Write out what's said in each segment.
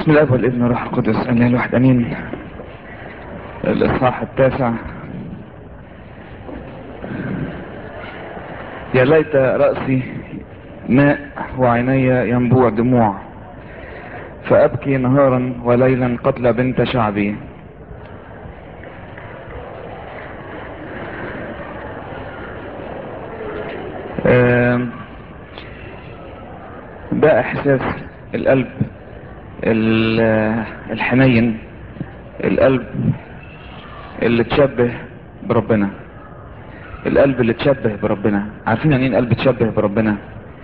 بسم الله والابن والروح القدس اله الواحد امين الاصحاح التاسع يا ليت رأسي ماء وعيني ينبوع دموع فأبكي نهارا وليلا قتل بنت شعبي آم، ده احساس القلب ال- الحنين القلب اللي تشبه بربنا القلب اللي تشبه بربنا عارفين يعني ايه القلب تشبه بربنا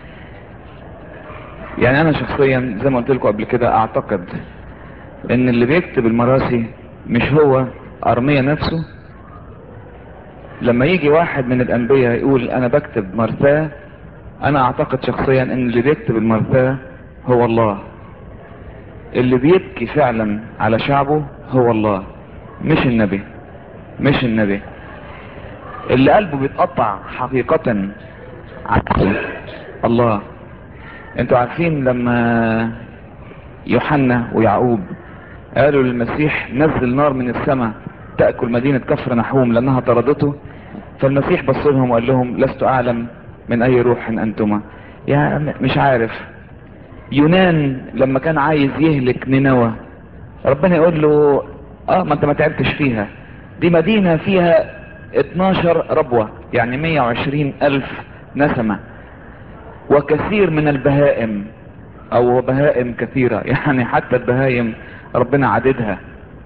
يعني انا شخصيا زي ما قلت لكم قبل كده اعتقد ان اللي بيكتب المراسي مش هو ارميا نفسه لما يجي واحد من الانبياء يقول انا بكتب مرثاه انا اعتقد شخصيا ان اللي بيكتب المرثاه هو الله اللي بيبكي فعلا على شعبه هو الله مش النبي مش النبي اللي قلبه بيتقطع حقيقة عن الله انتوا عارفين لما يوحنا ويعقوب قالوا للمسيح نزل نار من السماء تأكل مدينة كفر نحوم لأنها طردته فالمسيح بص لهم وقال لهم لست أعلم من أي روح أنتما يعني مش عارف يونان لما كان عايز يهلك نينوى ربنا يقول له اه ما انت ما تعبتش فيها دي مدينة فيها 12 ربوة يعني 120 ألف نسمة وكثير من البهائم او بهائم كثيرة يعني حتى البهائم ربنا عددها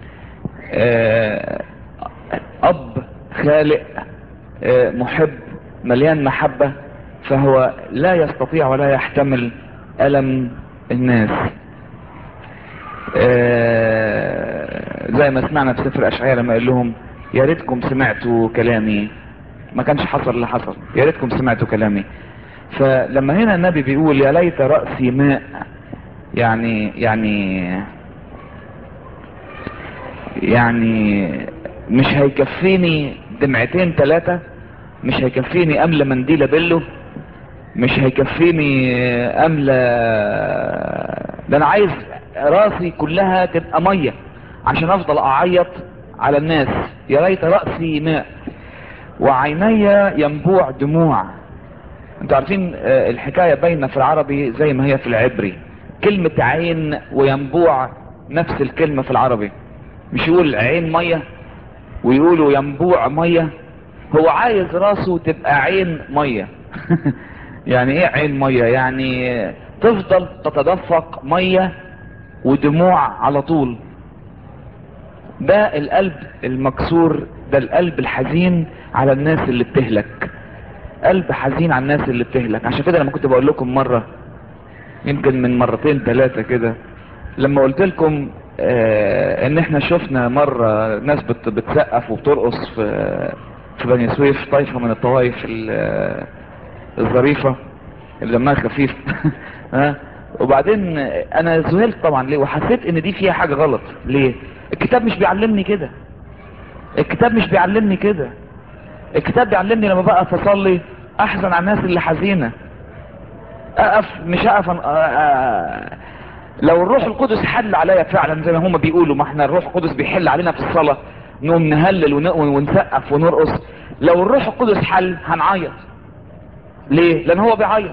آه، اب خالق آه، محب مليان محبة فهو لا يستطيع ولا يحتمل ألم الناس آه، زي ما سمعنا في سفر أشعياء لما قال لهم يا ريتكم سمعتوا كلامي ما كانش حصل اللي حصل يا ريتكم سمعتوا كلامي فلما هنا النبي بيقول يا ليت رأسي ماء يعني يعني يعني مش هيكفيني دمعتين ثلاثة مش هيكفيني أملى منديل بله مش هيكفيني أملى ده أنا عايز راسي كلها تبقى مية عشان أفضل أعيط على الناس يا ليت رأسي ماء وعيني ينبوع دموع انتوا عارفين آه، الحكاية باينة في العربي زي ما هي في العبري كلمة عين وينبوع نفس الكلمة في العربي مش يقول عين مية ويقولوا ينبوع مية هو عايز راسه تبقى عين مية يعني ايه عين مية يعني تفضل تتدفق مية ودموع على طول ده القلب المكسور ده القلب الحزين على الناس اللي بتهلك قلب حزين على الناس اللي بتهلك عشان كده لما كنت بقول لكم مرة يمكن من مرتين ثلاثة كده لما قلت لكم آه ان احنا شفنا مرة ناس بت بتسقف وبترقص في في بني سويف طائفة من الطوائف ال- الظريفة اللي دمها خفيف ها وبعدين انا ذهلت طبعا ليه وحسيت ان دي فيها حاجة غلط ليه الكتاب مش بيعلمني كده الكتاب مش بيعلمني كده الكتاب بيعلمني لما بقف اصلي احزن على الناس اللي حزينه اقف مش اقف أن- آ- آ- لو الروح القدس حل عليا فعلا زي ما هما بيقولوا ما احنا الروح القدس بيحل علينا في الصلاه نقوم نهلل ون- ونسقف ونرقص لو الروح القدس حل هنعيط ليه لان هو بيعيط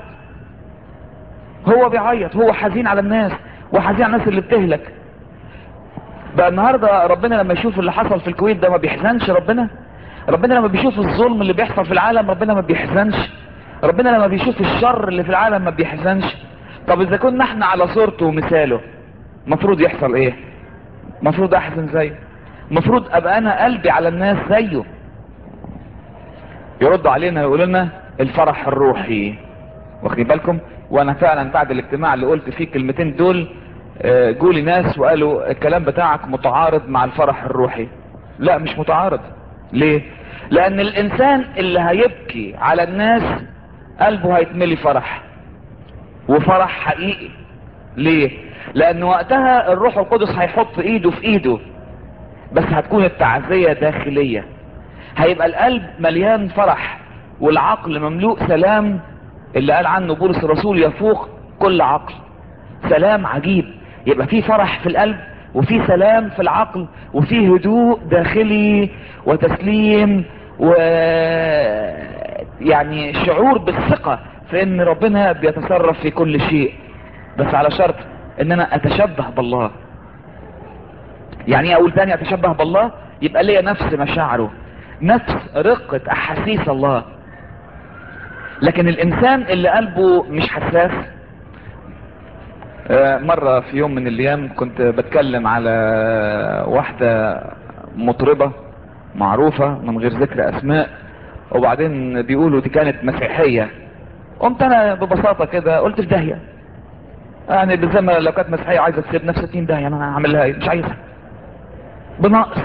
هو بيعيط هو حزين على الناس وحزين على الناس اللي بتهلك بقى النهارده ربنا لما يشوف اللي حصل في الكويت ده ما بيحزنش ربنا ربنا لما بيشوف الظلم اللي بيحصل في العالم ربنا ما بيحزنش ربنا لما بيشوف الشر اللي في العالم ما بيحزنش طب اذا كنا احنا على صورته ومثاله مفروض يحصل ايه مفروض احزن زيه مفروض ابقى انا قلبي على الناس زيه يرد علينا يقول لنا الفرح الروحي واخدين بالكم وانا فعلا بعد الاجتماع اللي قلت فيه الكلمتين دول آه، جولي ناس وقالوا الكلام بتاعك متعارض مع الفرح الروحي لا مش متعارض ليه لان الانسان اللي هيبكي على الناس قلبه هيتملي فرح وفرح حقيقي ليه لان وقتها الروح القدس هيحط ايده في ايده بس هتكون التعزية داخلية هيبقى القلب مليان فرح والعقل مملوء سلام اللي قال عنه بولس الرسول يفوق كل عقل سلام عجيب يبقى في فرح في القلب وفي سلام في العقل وفي هدوء داخلي وتسليم و يعني شعور بالثقة في ان ربنا بيتصرف في كل شيء بس على شرط ان انا اتشبه بالله يعني ايه اقول تاني اتشبه بالله يبقى ليا نفس مشاعره نفس رقة احاسيس الله لكن الانسان اللي قلبه مش حساس آه، مرة في يوم من الايام كنت بتكلم على واحدة مطربة معروفة من غير ذكر اسماء وبعدين بيقولوا دي كانت مسيحية قمت انا ببساطة كده قلت في داهية يعني بالزمن لو كانت مسيحية عايزة تسيب نفسها 60 داهية انا هعمل لها ايه مش عايزها بنقص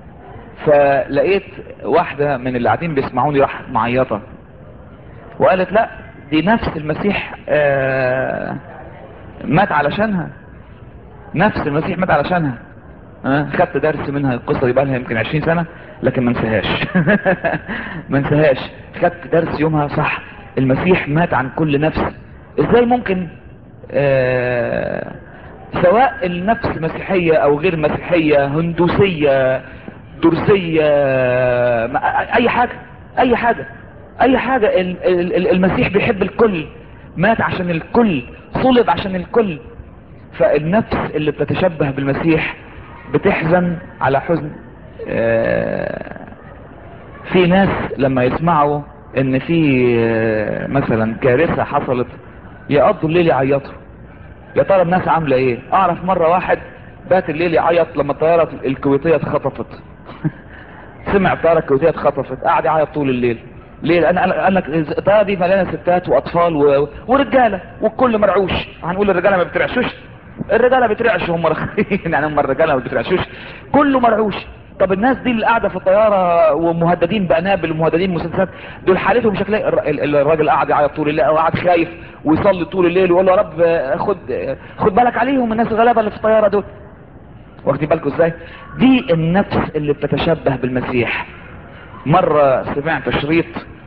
فلقيت واحدة من اللي قاعدين بيسمعوني راح معيطة وقالت لا دي نفس المسيح آه مات علشانها نفس المسيح مات علشانها آه خدت درس منها القصة دي بقالها يمكن 20 سنة لكن ما انساهاش ما انساهاش خدت درس يومها صح المسيح مات عن كل نفس ازاي ممكن آه سواء النفس مسيحية او غير مسيحية هندوسية درزية ما- اي حاجة اي حاجة اي حاجة ال- ال- ال- المسيح بيحب الكل مات عشان الكل صلب عشان الكل فالنفس اللي بتتشبه بالمسيح بتحزن على حزن آه، في ناس لما يسمعوا ان في آه، مثلا كارثة حصلت يقضوا الليل يعيطوا يا ترى الناس عاملة ايه اعرف مرة واحد بات الليل يعيط لما الطيارة الكويتية اتخطفت سمع الطيارة الكويتية اتخطفت قعد يعيط طول الليل ليه لان قال قال لك الطيارة دي مليانة ستات واطفال و... ورجالة والكل مرعوش هنقول الرجالة ما بترعشوش الرجالة بترعش هم رخيين يعني هم الرجالة ما بترعشوش كله مرعوش طب الناس دي اللي قاعدة في الطيارة ومهددين بأنابل ومهددين مسدسات دول حالتهم شكلها الر- ال- الراجل قاعد يعيط طول الليل وقاعد خايف ويصلي طول الليل ويقول له يا رب آه، خد آه، خد بالك عليهم الناس الغلابة اللي في الطيارة دول واخدين بالكم ازاي دي النفس اللي بتتشبه بالمسيح مرة سمعت شريط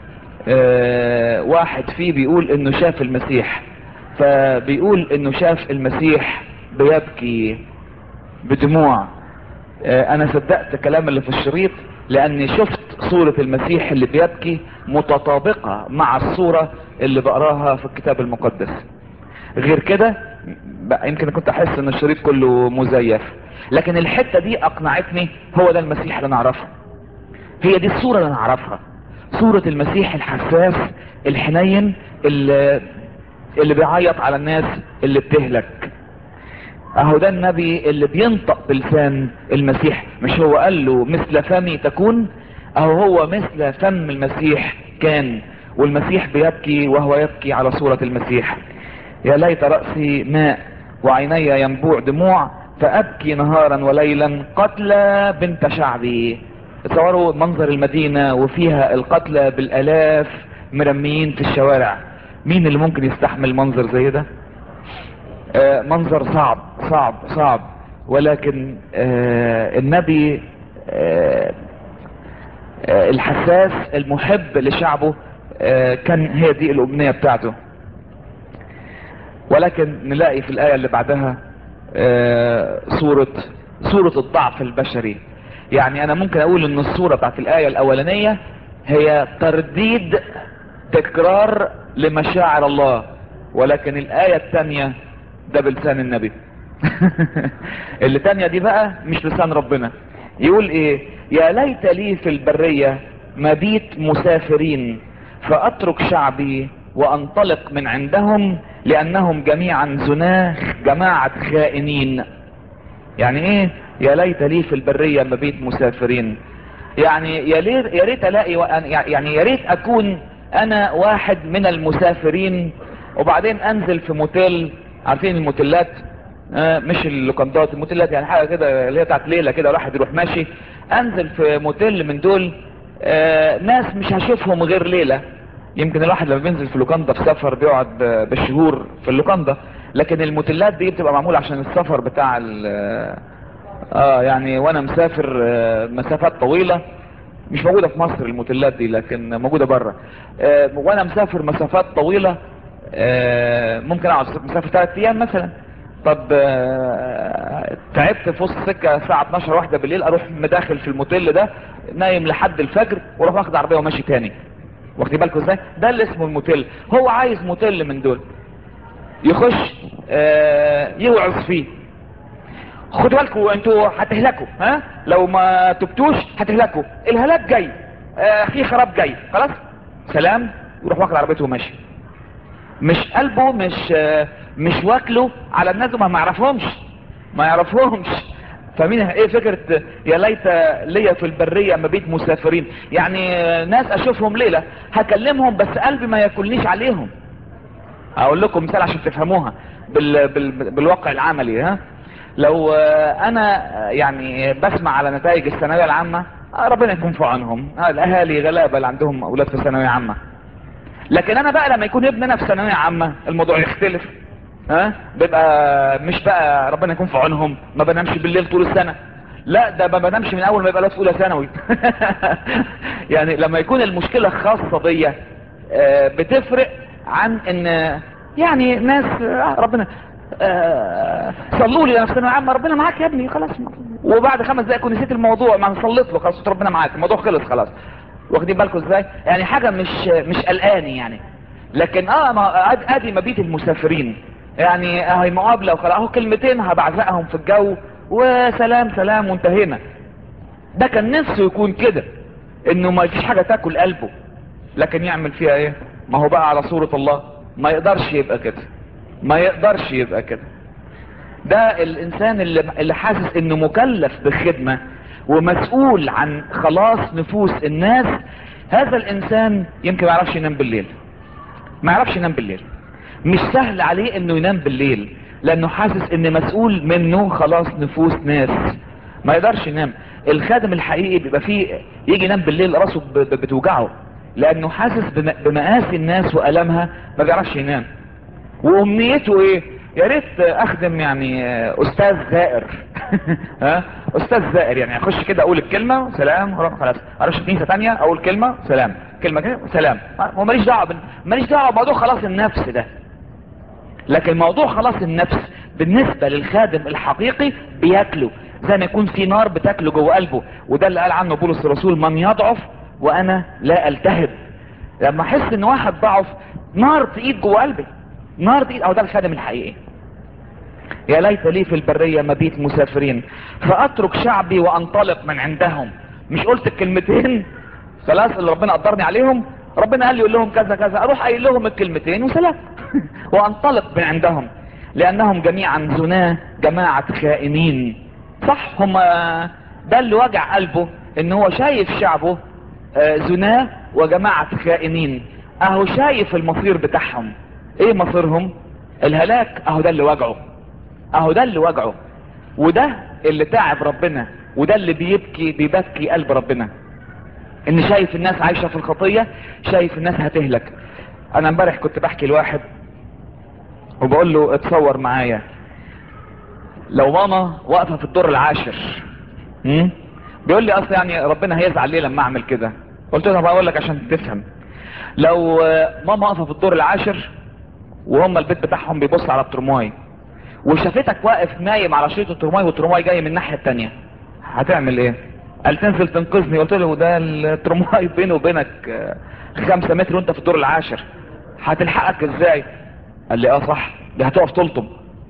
آه، واحد فيه بيقول انه شاف المسيح فبيقول انه شاف المسيح بيبكي بدموع آه، انا صدقت كلام اللي في الشريط لاني شفت صورة المسيح اللي بيبكي متطابقة مع الصورة اللي بقراها في الكتاب المقدس غير كده بقى يمكن كنت احس ان الشريط كله مزيف لكن الحتة دي اقنعتني هو ده المسيح اللي نعرفه هي دي الصورة اللي نعرفها صورة المسيح الحساس الحنين اللي, اللي بيعيط على الناس اللي بتهلك اهو ده النبي اللي بينطق بلسان المسيح مش هو قال له مثل فمي تكون اهو هو مثل فم المسيح كان والمسيح بيبكي وهو يبكي على صورة المسيح يا ليت رأسي ماء وعيني ينبوع دموع فأبكي نهارا وليلا قتلى بنت شعبي تصوروا منظر المدينة وفيها القتلى بالآلاف مرميين في الشوارع مين اللي ممكن يستحمل منظر زي ده آه، منظر صعب صعب صعب ولكن آه، النبي آه، آه، الحساس المحب لشعبه آه، كان هي دي الأمنية بتاعته ولكن نلاقي في الآية اللي بعدها آه، صورة صورة الضعف البشري يعني أنا ممكن أقول إن الصورة بتاعت الآية الأولانية هي ترديد تكرار لمشاعر الله ولكن الآية الثانية ده بلسان النبي اللي تانية دي بقى مش لسان ربنا يقول ايه يا ليت لي في البرية مبيت مسافرين فاترك شعبي وانطلق من عندهم لانهم جميعا زناه جماعة خائنين يعني ايه يا ليت لي في البرية مبيت مسافرين يعني يا ليت يا ريت الاقي وأن- يعني يا ريت اكون انا واحد من المسافرين وبعدين انزل في موتيل عارفين الموتيلات آه مش اللوكندات الموتيلات يعني حاجه كده اللي هي بتاعت ليله كده الواحد يروح ماشي انزل في موتيل من دول آه ناس مش هشوفهم غير ليله يمكن الواحد لما بينزل في لوكاندا في سفر بيقعد آه، بالشهور في اللوكاندا لكن الموتيلات دي بتبقى معموله عشان السفر بتاع ال- اه يعني وانا مسافر آه، مسافات طويله مش موجودة في مصر الموتيلات دي لكن موجودة بره آه، وانا مسافر مسافات طويلة آه، ممكن اقعد مسافر ثلاث ايام مثلا طب آه، تعبت في وسط السكه الساعه 12 واحده بالليل اروح مداخل في الموتيل ده نايم لحد الفجر واروح واخد عربيه وماشي تاني واخدين بالكم ازاي ده اللي اسمه الموتيل هو عايز موتيل من دول يخش آه، يوعظ فيه خدوا بالكم انتوا هتهلكوا ها لو ما تبتوش هتهلكوا الهلاك جاي آه، في خراب جاي خلاص سلام يروح واخد عربيته وماشي مش قلبه مش آه، مش واكله على الناس ما ما يعرفهمش ما يعرفهمش فمين ايه فكرة يا ليت ليا في البرية مبيت مسافرين يعني آه، ناس اشوفهم ليلة هكلمهم بس قلبي ما ياكلنيش عليهم اقول لكم مثال عشان تفهموها بال... بال... بالواقع العملي ها لو آه، انا آه، يعني بسمع على نتائج الثانويه العامه آه، ربنا يكون في عونهم آه، الاهالي غلابه اللي عندهم اولاد في ثانويه عامه لكن انا بقى لما يكون ابننا في ثانويه عامه الموضوع يختلف ها بيبقى مش بقى ربنا يكون في عونهم ما بنامش بالليل طول السنه لا ده ما بنامش من اول ما يبقى الواد في اولى ثانوي يعني لما يكون المشكله خاصه بيا آه، بتفرق عن ان يعني ناس آه، ربنا آه، صلوا لي انا في ثانويه عامه ربنا معاك يا ابني خلاص وبعد خمس دقايق كنت نسيت الموضوع ما صليت له خلاص قلت ربنا معاك الموضوع خلص خلاص واخدين بالكم ازاي يعني حاجه مش مش قلقاني يعني لكن اه ما أد- ادي مبيت المسافرين يعني اهي مقابله وخلاص اهو كلمتين هبعزقهم في الجو وسلام سلام وانتهينا ده كان نفسه يكون كده انه ما فيش حاجه تاكل قلبه لكن يعمل فيها ايه ما هو بقى على صورة الله ما يقدرش يبقى كده ما يقدرش يبقى كده ده الانسان اللي, اللي حاسس انه مكلف بالخدمة ومسؤول عن خلاص نفوس الناس هذا الانسان يمكن ما يعرفش ينام بالليل ما يعرفش ينام بالليل مش سهل عليه انه ينام بالليل لانه حاسس ان مسؤول منه خلاص نفوس ناس ما يقدرش ينام الخادم الحقيقي بيبقى فيه يجي ينام بالليل راسه ب- ب- بتوجعه لانه حاسس بم- بمآسي الناس والامها ما بيعرفش ينام وامنيته ايه يا ريت اخدم يعني استاذ زائر ها استاذ زائر يعني اخش كده اقول الكلمه سلام خلاص اروح كنيسه تانية اقول كلمه سلام كلمه كده سلام وماليش دعوه بال- ماليش دعوه بموضوع خلاص النفس ده لكن موضوع خلاص النفس بالنسبة للخادم الحقيقي بياكله زي ما يكون في نار بتاكله جوه قلبه وده اللي قال عنه بولس الرسول من يضعف وانا لا التهب لما احس ان واحد ضعف نار تقيد جوه قلبي نار تقيد او ده الخادم الحقيقي يا ليت لي في البرية مبيت مسافرين فاترك شعبي وانطلق من عندهم مش قلت الكلمتين خلاص اللي ربنا قدرني عليهم ربنا قال لي يقول لهم كذا كذا اروح قايل لهم الكلمتين وسلام وانطلق من عندهم لانهم جميعا زناه جماعة خائنين صح هم ده اللي وجع قلبه ان هو شايف شعبه آه، زناه وجماعة خائنين اهو شايف المصير بتاعهم ايه مصيرهم الهلاك اهو ده اللي وجعه اهو ده اللي وجعه وده اللي تعب ربنا وده اللي بيبكي بيبكي قلب ربنا ان شايف الناس عايشة في الخطية شايف الناس هتهلك انا امبارح كنت بحكي لواحد وبقول له اتصور معايا لو ماما واقفة في الدور العاشر مم؟ بيقول لي اصل يعني ربنا هيزعل ليه لما اعمل كده قلت له بقول لك عشان تفهم لو آه، ماما واقفة في الدور العاشر وهم البيت بتاعهم بيبص على الترماي وشافتك واقف نايم على شريط الترماي والترماي جاي من الناحية التانية هتعمل ايه قال تنزل تنقذني قلت له ده الترماي بينه وبينك آه، خمسة متر وانت في الدور العاشر هتلحقك ازاي قال لي اه صح دي هتقف تلطم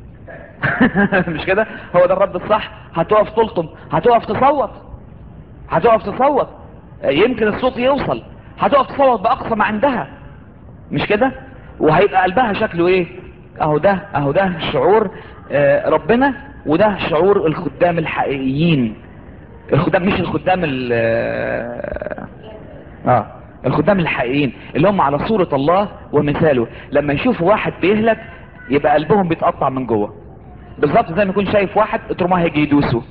مش كده هو ده الرد الصح هتقف تلطم هتقف تصوت هتقف تصوت آه، يمكن الصوت يوصل هتقف تصوت باقصى ما عندها مش كده وهيبقى قلبها شكله ايه اهو ده اهو ده شعور آه، ربنا وده شعور الخدام الحقيقيين الخدام مش الخدام ال اه آه، الخدام الحقيقيين اللي هم على صورة الله ومثاله لما يشوفوا واحد بيهلك يبقى قلبهم بيتقطع من جوه بالظبط زي ما يكون شايف واحد اترماه هيجي يدوسه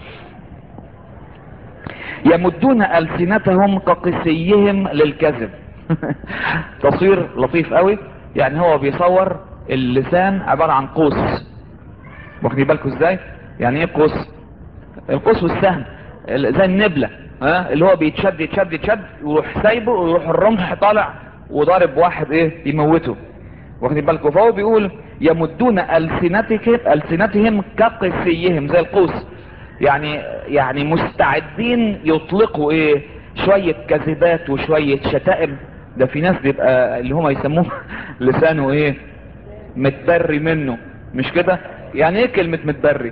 يمدون ألسنتهم كقسيهم للكذب تصوير لطيف قوي يعني هو بيصور اللسان عبارة عن قوس واخدين بالكم ازاي يعني ايه قوس القوس والسهم ال- زي النبلة ها اللي هو بيتشد يتشد يتشد ويروح سايبه ويروح الرمح طالع وضارب واحد ايه يموته واخدين بالكم فهو بيقول يمدون ألسنتهم ألسنتهم كقسيهم زي القوس يعني يعني مستعدين يطلقوا ايه شوية كذبات وشوية شتائم ده في ناس بيبقى اللي هم يسموه لسانه ايه متبري منه مش كده يعني ايه كلمة متبري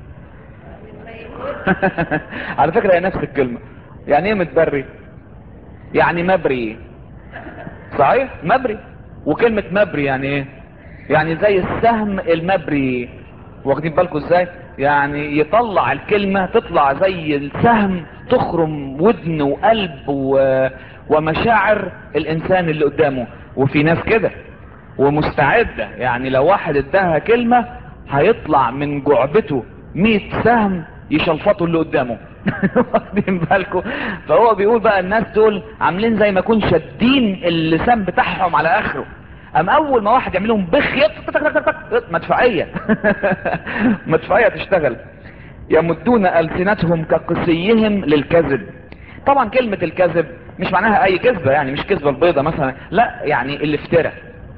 على فكرة هي نفس الكلمة يعني ايه متبري يعني مبري صحيح مبري وكلمة مبري يعني ايه يعني زي السهم المبري واخدين بالكم ازاي يعني يطلع الكلمة تطلع زي السهم تخرم ودن وقلب و... ومشاعر الانسان اللي قدامه وفي ناس كده ومستعدة يعني لو واحد اداها كلمة هيطلع من جعبته مئة سهم يشلفطوا اللي قدامه واخدين بالكم فهو بيقول بقى الناس دول عاملين زي ما يكون شادين اللسان بتاعهم على اخره ام اول ما واحد يعمل لهم بخ مدفعية مدفعية تشتغل يمدون ألسنتهم كقسيهم للكذب طبعا كلمة الكذب مش معناها اي كذبة يعني مش كذبة البيضة مثلا لا يعني الافتراء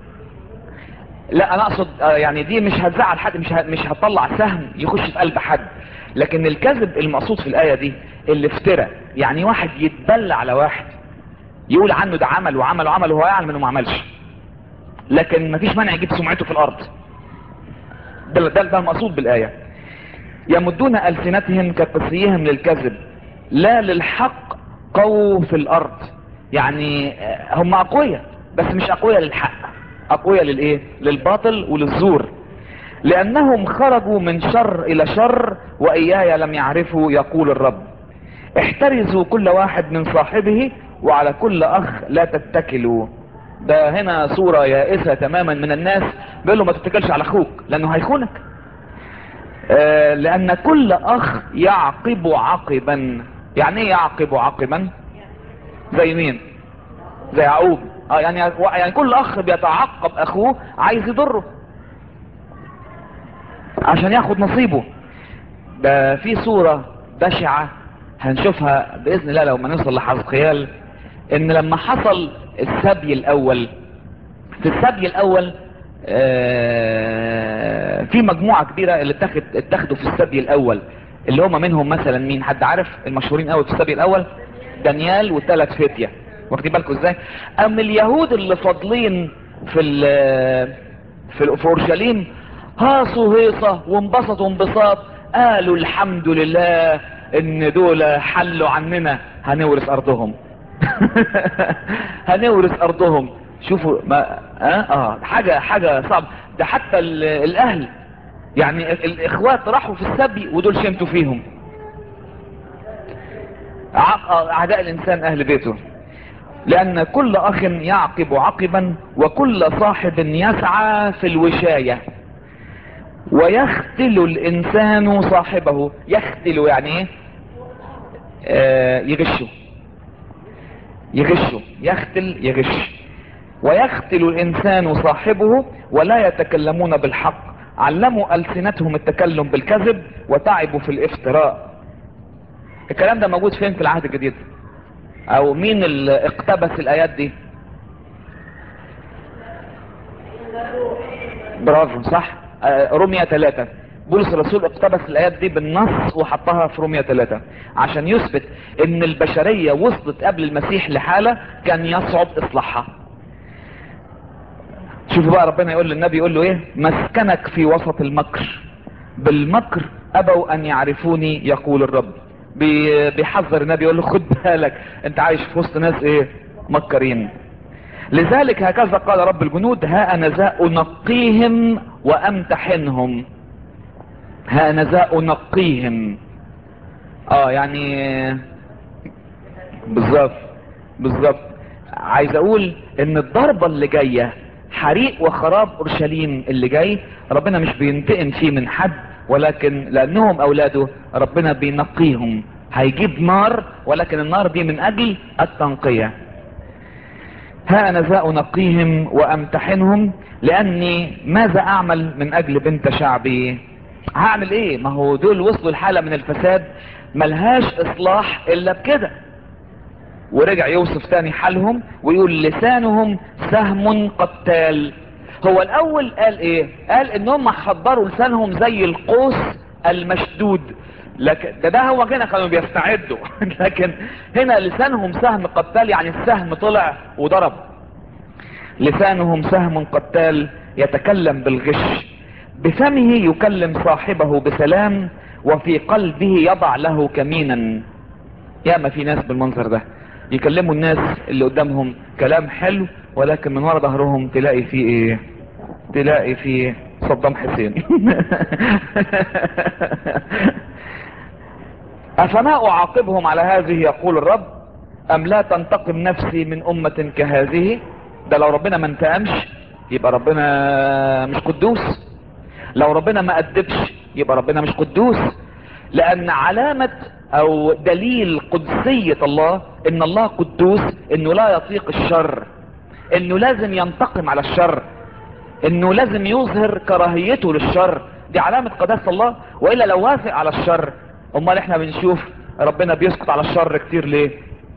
لا انا اقصد يعني دي مش هتزعل حد مش مش هتطلع سهم يخش في قلب حد لكن الكذب المقصود في الاية دي الافتراء يعني واحد يتبلى على واحد يقول عنه ده عمل وعمل وعمل وهو يعلم انه ما عملش لكن مفيش مانع يجيب سمعته في الارض ده ده, ده المقصود بالايه يمدون السنتهم كقسيهم للكذب لا للحق قو في الارض يعني هم اقوياء بس مش اقوياء للحق اقوياء للايه للباطل وللزور لانهم خرجوا من شر الى شر واياي لم يعرفوا يقول الرب احترزوا كل واحد من صاحبه وعلى كل اخ لا تتكلوا ده هنا صورة يائسة تماما من الناس بيقول له ما تتكلش على اخوك لانه هيخونك آه لان كل اخ يعقب عقبا يعني ايه يعقب عقبا زي مين زي يعقوب اه يعني يعني كل اخ بيتعقب اخوه عايز يضره عشان ياخد نصيبه ده في صورة بشعة هنشوفها باذن الله لو ما نوصل لحزقيال ان لما حصل السبي الاول في السبي الاول آه في مجموعة كبيرة اللي اتخذ اتخذوا في السبي الاول اللي هم منهم مثلا مين حد عارف المشهورين قوي في السبي الاول دانيال والثلاث فتية واخدين بالكم ازاي ام اليهود اللي فاضلين في في في اورشليم هاصوا هيصة وانبسطوا انبساط قالوا الحمد لله ان دول حلوا عننا هنورث ارضهم هنورث ارضهم شوفوا ما اه, آه حاجة حاجة صعبة ده حتى الاهل يعني الاخوات راحوا في السبي ودول شمتوا فيهم اعداء الانسان اهل بيته لان كل اخ يعقب عقبا وكل صاحب يسعى في الوشاية ويختل الانسان صاحبه يختل يعني ايه آه يغشه يغشه يختل يغش ويختل الانسان صاحبه ولا يتكلمون بالحق علموا ألسنتهم التكلم بالكذب وتعبوا في الافتراء الكلام ده موجود فين في العهد الجديد او مين اللي اقتبس الايات دي برافو صح رومية ثلاثة بولس الرسول اقتبس الايات دي بالنص وحطها في رومية ثلاثة عشان يثبت ان البشرية وصلت قبل المسيح لحالة كان يصعب اصلاحها شوفوا بقى ربنا يقول للنبي يقول له ايه مسكنك في وسط المكر بالمكر ابوا ان يعرفوني يقول الرب بيحذر النبي يقول له خد بالك انت عايش في وسط ناس ايه مكرين لذلك هكذا قال رب الجنود ها انا ذا انقيهم وامتحنهم ها انا ذا انقيهم اه يعني بالظبط بالظبط عايز اقول ان الضربة اللي جاية حريق وخراب اورشليم اللي جاي ربنا مش بينتقم فيه من حد ولكن لانهم اولاده ربنا بينقيهم هيجيب نار ولكن النار دي من اجل التنقية ها انا ذا انقيهم وامتحنهم لاني ماذا اعمل من اجل بنت شعبي هعمل ايه ما هو دول وصلوا لحالة من الفساد ملهاش اصلاح الا بكده ورجع يوصف تاني حالهم ويقول لسانهم سهم قتال هو الاول قال ايه قال انهم حضروا لسانهم زي القوس المشدود لكن ده, ده هو كده كانوا بيستعدوا لكن هنا لسانهم سهم قتال يعني السهم طلع وضرب لسانهم سهم قتال يتكلم بالغش بفمه يكلم صاحبه بسلام وفي قلبه يضع له كمينا يا ما في ناس بالمنظر ده يكلموا الناس اللي قدامهم كلام حلو ولكن من ورا ظهرهم تلاقي فيه ايه تلاقي فيه صدام حسين افما اعاقبهم على هذه يقول الرب ام لا تنتقم نفسي من امة كهذه ده لو ربنا ما انتقمش يبقى ربنا مش قدوس لو ربنا ما أدبش يبقى ربنا مش قدوس لأن علامة أو دليل قدسية الله إن الله قدوس إنه لا يطيق الشر إنه لازم ينتقم على الشر إنه لازم يظهر كراهيته للشر دي علامة قداسة الله وإلا لو وافق على الشر أمال إحنا بنشوف ربنا بيسقط على الشر كتير ليه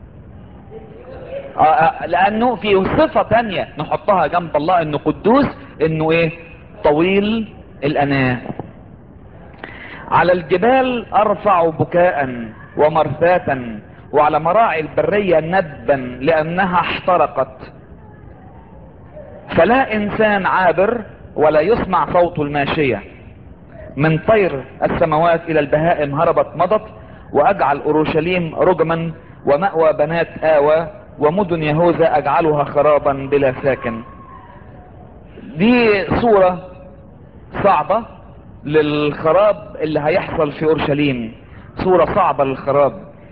آه آه لأنه في صفة تانية نحطها جنب الله إنه قدوس إنه إيه طويل الأناة على الجبال أرفع بكاء ومرثاة وعلى مراعي البرية ندبا لأنها احترقت فلا إنسان عابر ولا يسمع صوت الماشية من طير السماوات إلى البهائم هربت مضت وأجعل أورشليم رجما ومأوى بنات آوى ومدن يهوذا أجعلها خرابا بلا ساكن دي صورة صعبة للخراب اللي هيحصل في اورشليم صورة صعبة للخراب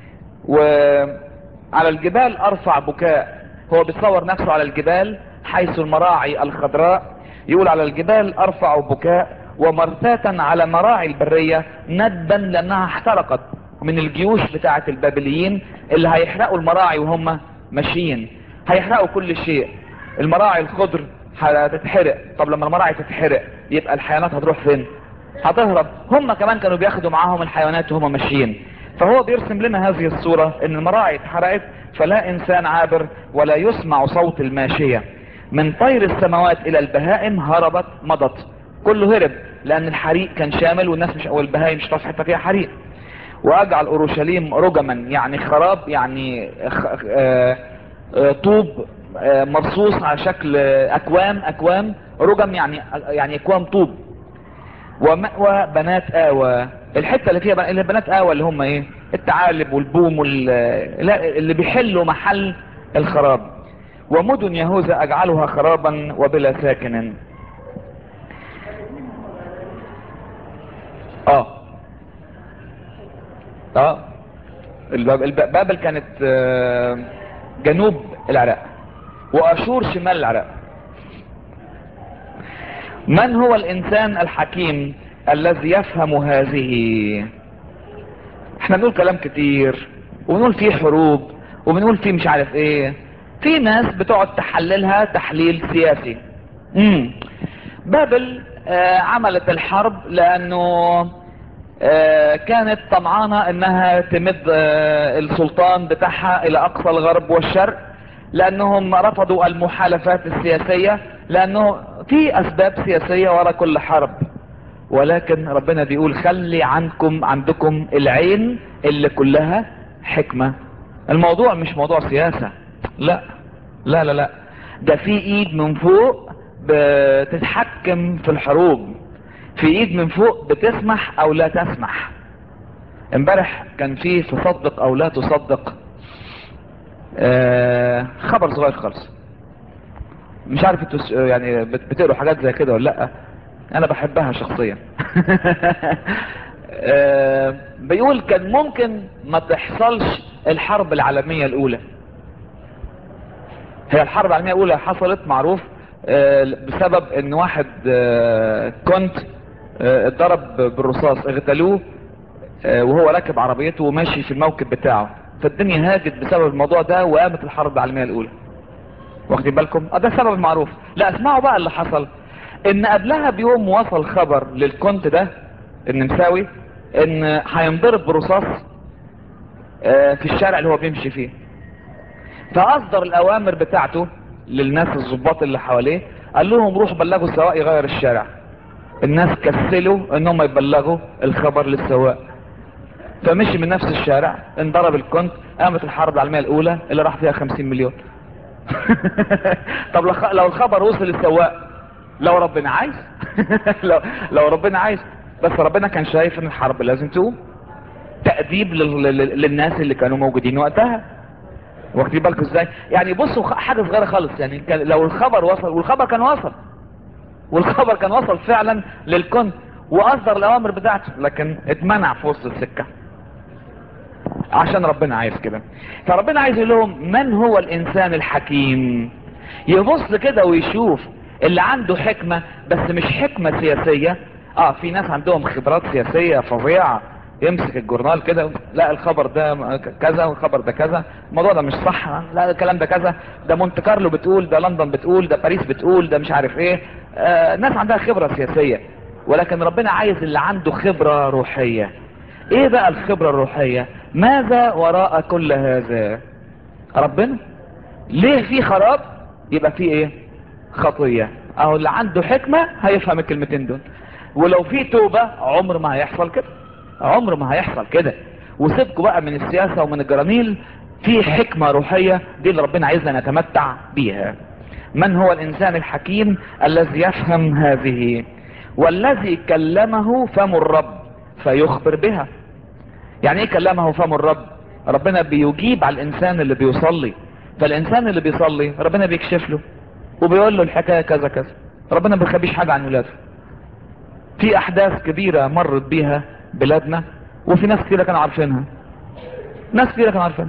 وعلى الجبال ارفع بكاء هو بيصور نفسه على الجبال حيث المراعي الخضراء يقول على الجبال ارفع بكاء ومرثاة على مراعي البرية ندبا لانها احترقت من الجيوش بتاعة البابليين اللي هيحرقوا المراعي وهم ماشيين هيحرقوا كل شيء المراعي الخضر هتتحرق طب لما المراعي تتحرق يبقى الحيوانات هتروح فين هتهرب هم كمان كانوا بياخدوا معاهم الحيوانات وهم ماشيين فهو بيرسم لنا هذه الصورة ان المراعي اتحرقت فلا انسان عابر ولا يسمع صوت الماشية من طير السماوات الى البهائم هربت مضت كله هرب لان الحريق كان شامل والناس مش او البهائم مش هتعرف حتى فيها حريق واجعل اورشليم رجما يعني خراب يعني آآ آآ طوب مرصوص على شكل اكوام اكوام رجم يعني يعني اكوام طوب ومأوى بنات آوى الحتة اللي فيها اللي بنات آوى اللي هم ايه التعالب والبوم وال... اللي بيحلوا محل الخراب ومدن يهوذا اجعلها خرابا وبلا ساكن اه اه بابل كانت جنوب العراق واشور شمال العراق من هو الانسان الحكيم الذي يفهم هذه احنا بنقول كلام كتير وبنقول فيه حروب وبنقول فيه مش عارف ايه في ناس بتقعد تحللها تحليل سياسي امم بابل آه عملت الحرب لانه آه كانت طمعانة انها تمد آه السلطان بتاعها الى اقصى الغرب والشرق لانهم رفضوا المحالفات السياسية لانه في اسباب سياسية وراء كل حرب ولكن ربنا بيقول خلي عنكم عندكم العين اللي كلها حكمة الموضوع مش موضوع سياسة لا لا لا لا ده في ايد من فوق بتتحكم في الحروب في ايد من فوق بتسمح او لا تسمح امبارح كان في تصدق او لا تصدق آه خبر صغير خالص مش عارف انتوا يعني بتقروا حاجات زي كده ولا لا انا بحبها شخصيا آه بيقول كان ممكن ما تحصلش الحرب العالمية الاولى هي الحرب العالمية الاولى حصلت معروف آه بسبب ان واحد آه كنت اتضرب بالرصاص اغتالوه وهو راكب عربيته وماشي في الموكب بتاعه فالدنيا هاجت بسبب الموضوع ده وقامت الحرب العالمية الاولى واخدين بالكم اه ده السبب المعروف لا اسمعوا بقى اللي حصل ان قبلها بيوم وصل خبر للكونت ده النمساوي ان هينضرب برصاص في الشارع اللي هو بيمشي فيه فاصدر الاوامر بتاعته للناس الضباط اللي حواليه قال لهم روحوا بلغوا السواق يغير الشارع الناس كسلوا انهم يبلغوا الخبر للسواق فمشي من نفس الشارع انضرب الكونت قامت الحرب العالمية الاولى اللي راح فيها 50 مليون طب لو الخبر وصل للسواق لو ربنا عايز لو, لو ربنا عايز بس ربنا كان شايف ان الحرب لازم تقوم تأديب للناس اللي كانوا موجودين وقتها واخدين بالكم ازاي يعني بصوا حاجة صغيرة خالص يعني كان لو الخبر وصل والخبر كان وصل والخبر كان وصل فعلا للكون واصدر الاوامر بتاعته لكن اتمنع في وسط السكة عشان ربنا عايز كده فربنا عايز يقول لهم من هو الانسان الحكيم يبص كده ويشوف اللي عنده حكمة بس مش حكمة سياسية اه في ناس عندهم خبرات سياسية فظيعة يمسك الجورنال كده لا الخبر ده كذا والخبر ده كذا الموضوع ده مش صح لا الكلام ده كذا ده مونت كارلو بتقول ده لندن بتقول ده باريس بتقول ده مش عارف ايه آه ناس عندها خبرة سياسية ولكن ربنا عايز اللي عنده خبرة روحية ايه بقى الخبرة الروحية ماذا وراء كل هذا ربنا ليه في خراب يبقى في ايه خطية اهو اللي عنده حكمة هيفهم الكلمتين دول ولو في توبة عمر ما هيحصل كده عمر ما هيحصل كده وسيبكوا بقى من السياسة ومن الجرانيل في حكمة روحية دي اللي ربنا عايزنا نتمتع بيها من هو الانسان الحكيم الذي يفهم هذه والذي كلمه فم الرب فيخبر بها يعني ايه كلمه فم الرب ربنا بيجيب على الانسان اللي بيصلي فالانسان اللي بيصلي ربنا بيكشف له وبيقول له الحكاية كذا كذا ربنا ما بيخبيش حاجة عن ولاده في احداث كبيرة مرت بيها بلادنا وفي ناس كتيرة كانوا عارفينها ناس كتيرة كانوا عارفينها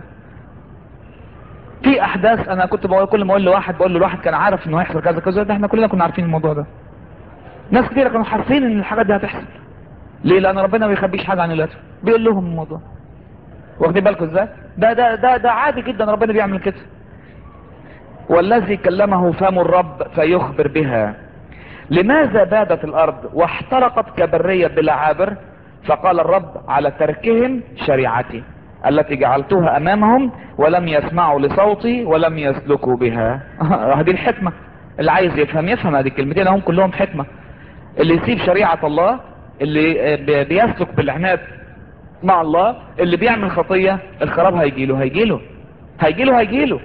في احداث انا كنت بقول كل ما اقول لواحد بقول له الواحد كان عارف انه هيحصل كذا كذا ده احنا كلنا كنا عارفين الموضوع ده ناس كتيرة كانوا حاسين ان الحاجات دي هتحصل ليه لان ربنا ما بيخبيش حاجة عن ولاده بيقول لهم الموضوع واخدين بالكم ازاي ده ده ده ده عادي جدا ربنا بيعمل كده والذي كلمه فم الرب فيخبر بها لماذا بادت الارض واحترقت كبرية بلا عابر فقال الرب على تركهم شريعتي التي جعلتها امامهم ولم يسمعوا لصوتي ولم يسلكوا بها هذه الحكمة اللي عايز يفهم يفهم هذه الكلمتين هم كلهم حكمة اللي يسيب شريعة الله اللي بيسلك بالعناد مع الله اللي بيعمل خطية الخراب هيجيله هيجيله هيجيله هيجيله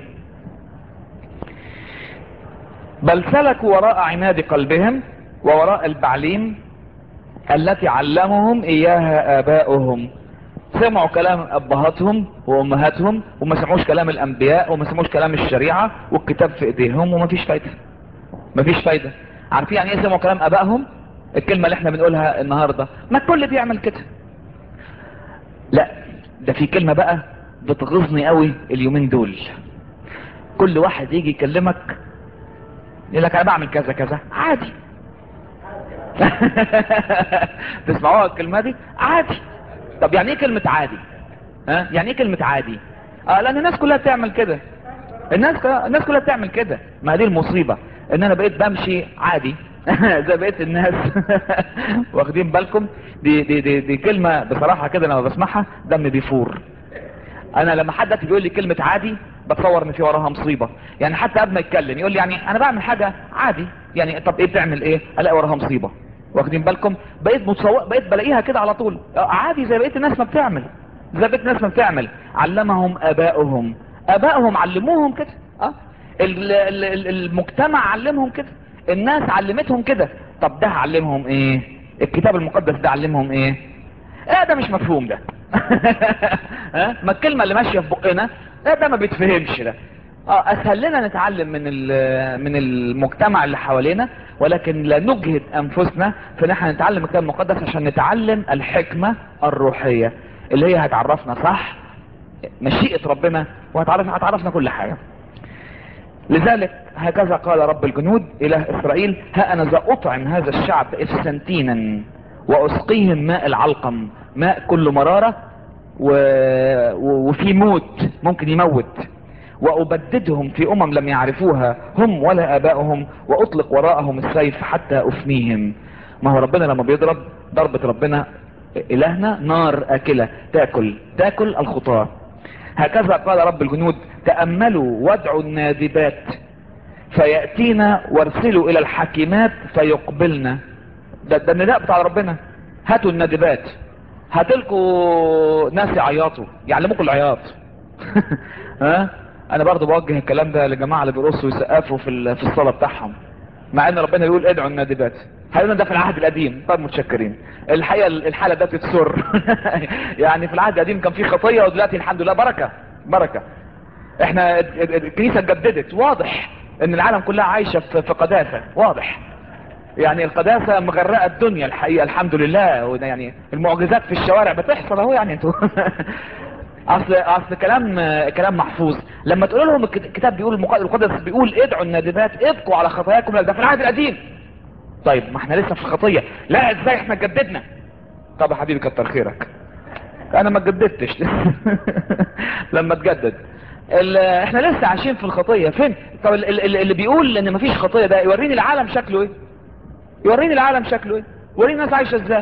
بل سلكوا وراء عناد قلبهم ووراء البعليم التي علمهم اياها اباؤهم سمعوا كلام ابهاتهم وامهاتهم وما سمعوش كلام الانبياء وما سمعوش كلام الشريعة والكتاب في ايديهم وما فيش فايدة ما فيش فايدة عارفين يعني ايه سمعوا كلام ابائهم الكلمة اللي احنا بنقولها النهاردة ما الكل بيعمل كده لا ده في كلمة بقى بتغيظني قوي اليومين دول كل واحد يجي يكلمك يقول لك انا بعمل كذا كذا عادي تسمعوها الكلمة دي عادي طب يعني ايه كلمة عادي ها يعني ايه كلمة عادي اه لان الناس كلها بتعمل كده الناس الناس كلها بتعمل كده ما دي المصيبة ان انا بقيت بمشي عادي زي بقيت الناس واخدين بالكم دي, دي, دي, دي كلمة بصراحة كده لما بسمعها دم بيفور انا لما حد بيقول لي كلمة عادي بتصور ان في وراها مصيبة يعني حتى قبل ما يتكلم يقول لي يعني انا بعمل حاجة عادي يعني طب ايه بتعمل ايه الاقي وراها مصيبة واخدين بالكم بقيت متصور بقيت بلاقيها كده على طول عادي زي بقيت الناس ما بتعمل زي بقيت الناس ما بتعمل علمهم ابائهم ابائهم علموهم كده اه المجتمع علمهم كده الناس علمتهم كده طب ده علمهم ايه الكتاب المقدس ده علمهم ايه لا ده مش مفهوم ده ها ما الكلمة اللي ماشية في بقنا لا ده ما بيتفهمش ده اه اسهل لنا نتعلم من من المجتمع اللي حوالينا ولكن لا نجهد انفسنا في ان احنا نتعلم الكتاب المقدس عشان نتعلم الحكمة الروحية اللي هي هتعرفنا صح مشيئة ربنا وهتعرفنا هتعرفنا كل حاجة لذلك هكذا قال رب الجنود اله اسرائيل ها انا ذا اطعم هذا الشعب افسنتينا واسقيهم ماء العلقم ماء كل مرارة و... و... وفي موت ممكن يموت وأبددهم في أمم لم يعرفوها هم ولا آبائهم وأطلق وراءهم السيف حتى أفنيهم ما هو ربنا لما بيضرب ضربة ربنا إلهنا نار آكلة تاكل تاكل الخطاة هكذا قال رب الجنود تأملوا وادعوا النادبات فيأتينا وارسلوا الى الحكيمات فيقبلنا ده, ده النداء بتاع ربنا هاتوا الندبات هاتلكوا ناس يعيطوا يعلموكوا العياط ها انا برضو بوجه الكلام ده لجماعه اللي بيرقصوا ويسقفوا في ال- في الصلاه بتاعهم مع ان ربنا يقول ادعوا النادبات هيقولنا ده في العهد القديم طيب متشكرين الحقيقه الحاله ده تتسر يعني في العهد القديم كان في خطيه ودلوقتي الحمد لله بركه بركه احنا ال- ال- الكنيسه اتجددت واضح ان العالم كلها عايشه في في قداسه واضح يعني القداسه مغرقه الدنيا الحقيقه الحمد لله وده يعني المعجزات في الشوارع بتحصل اهو يعني انتوا اصل اصل كلام كلام محفوظ لما تقول لهم الكت- الكتاب بيقول المق- القدس بيقول ادعوا النادبات ابقوا على خطاياكم ده في العهد القديم طيب ما احنا لسه في الخطيه لا ازاي احنا جددنا طب يا حبيبي كتر خيرك انا ما اتجددتش لما اتجدد ال- احنا لسه عايشين في الخطيه فين طب ال- ال- اللي بيقول ان مفيش خطيه ده يوريني العالم شكله ايه يوريني العالم شكله ايه يوريني الناس عايشه ازاي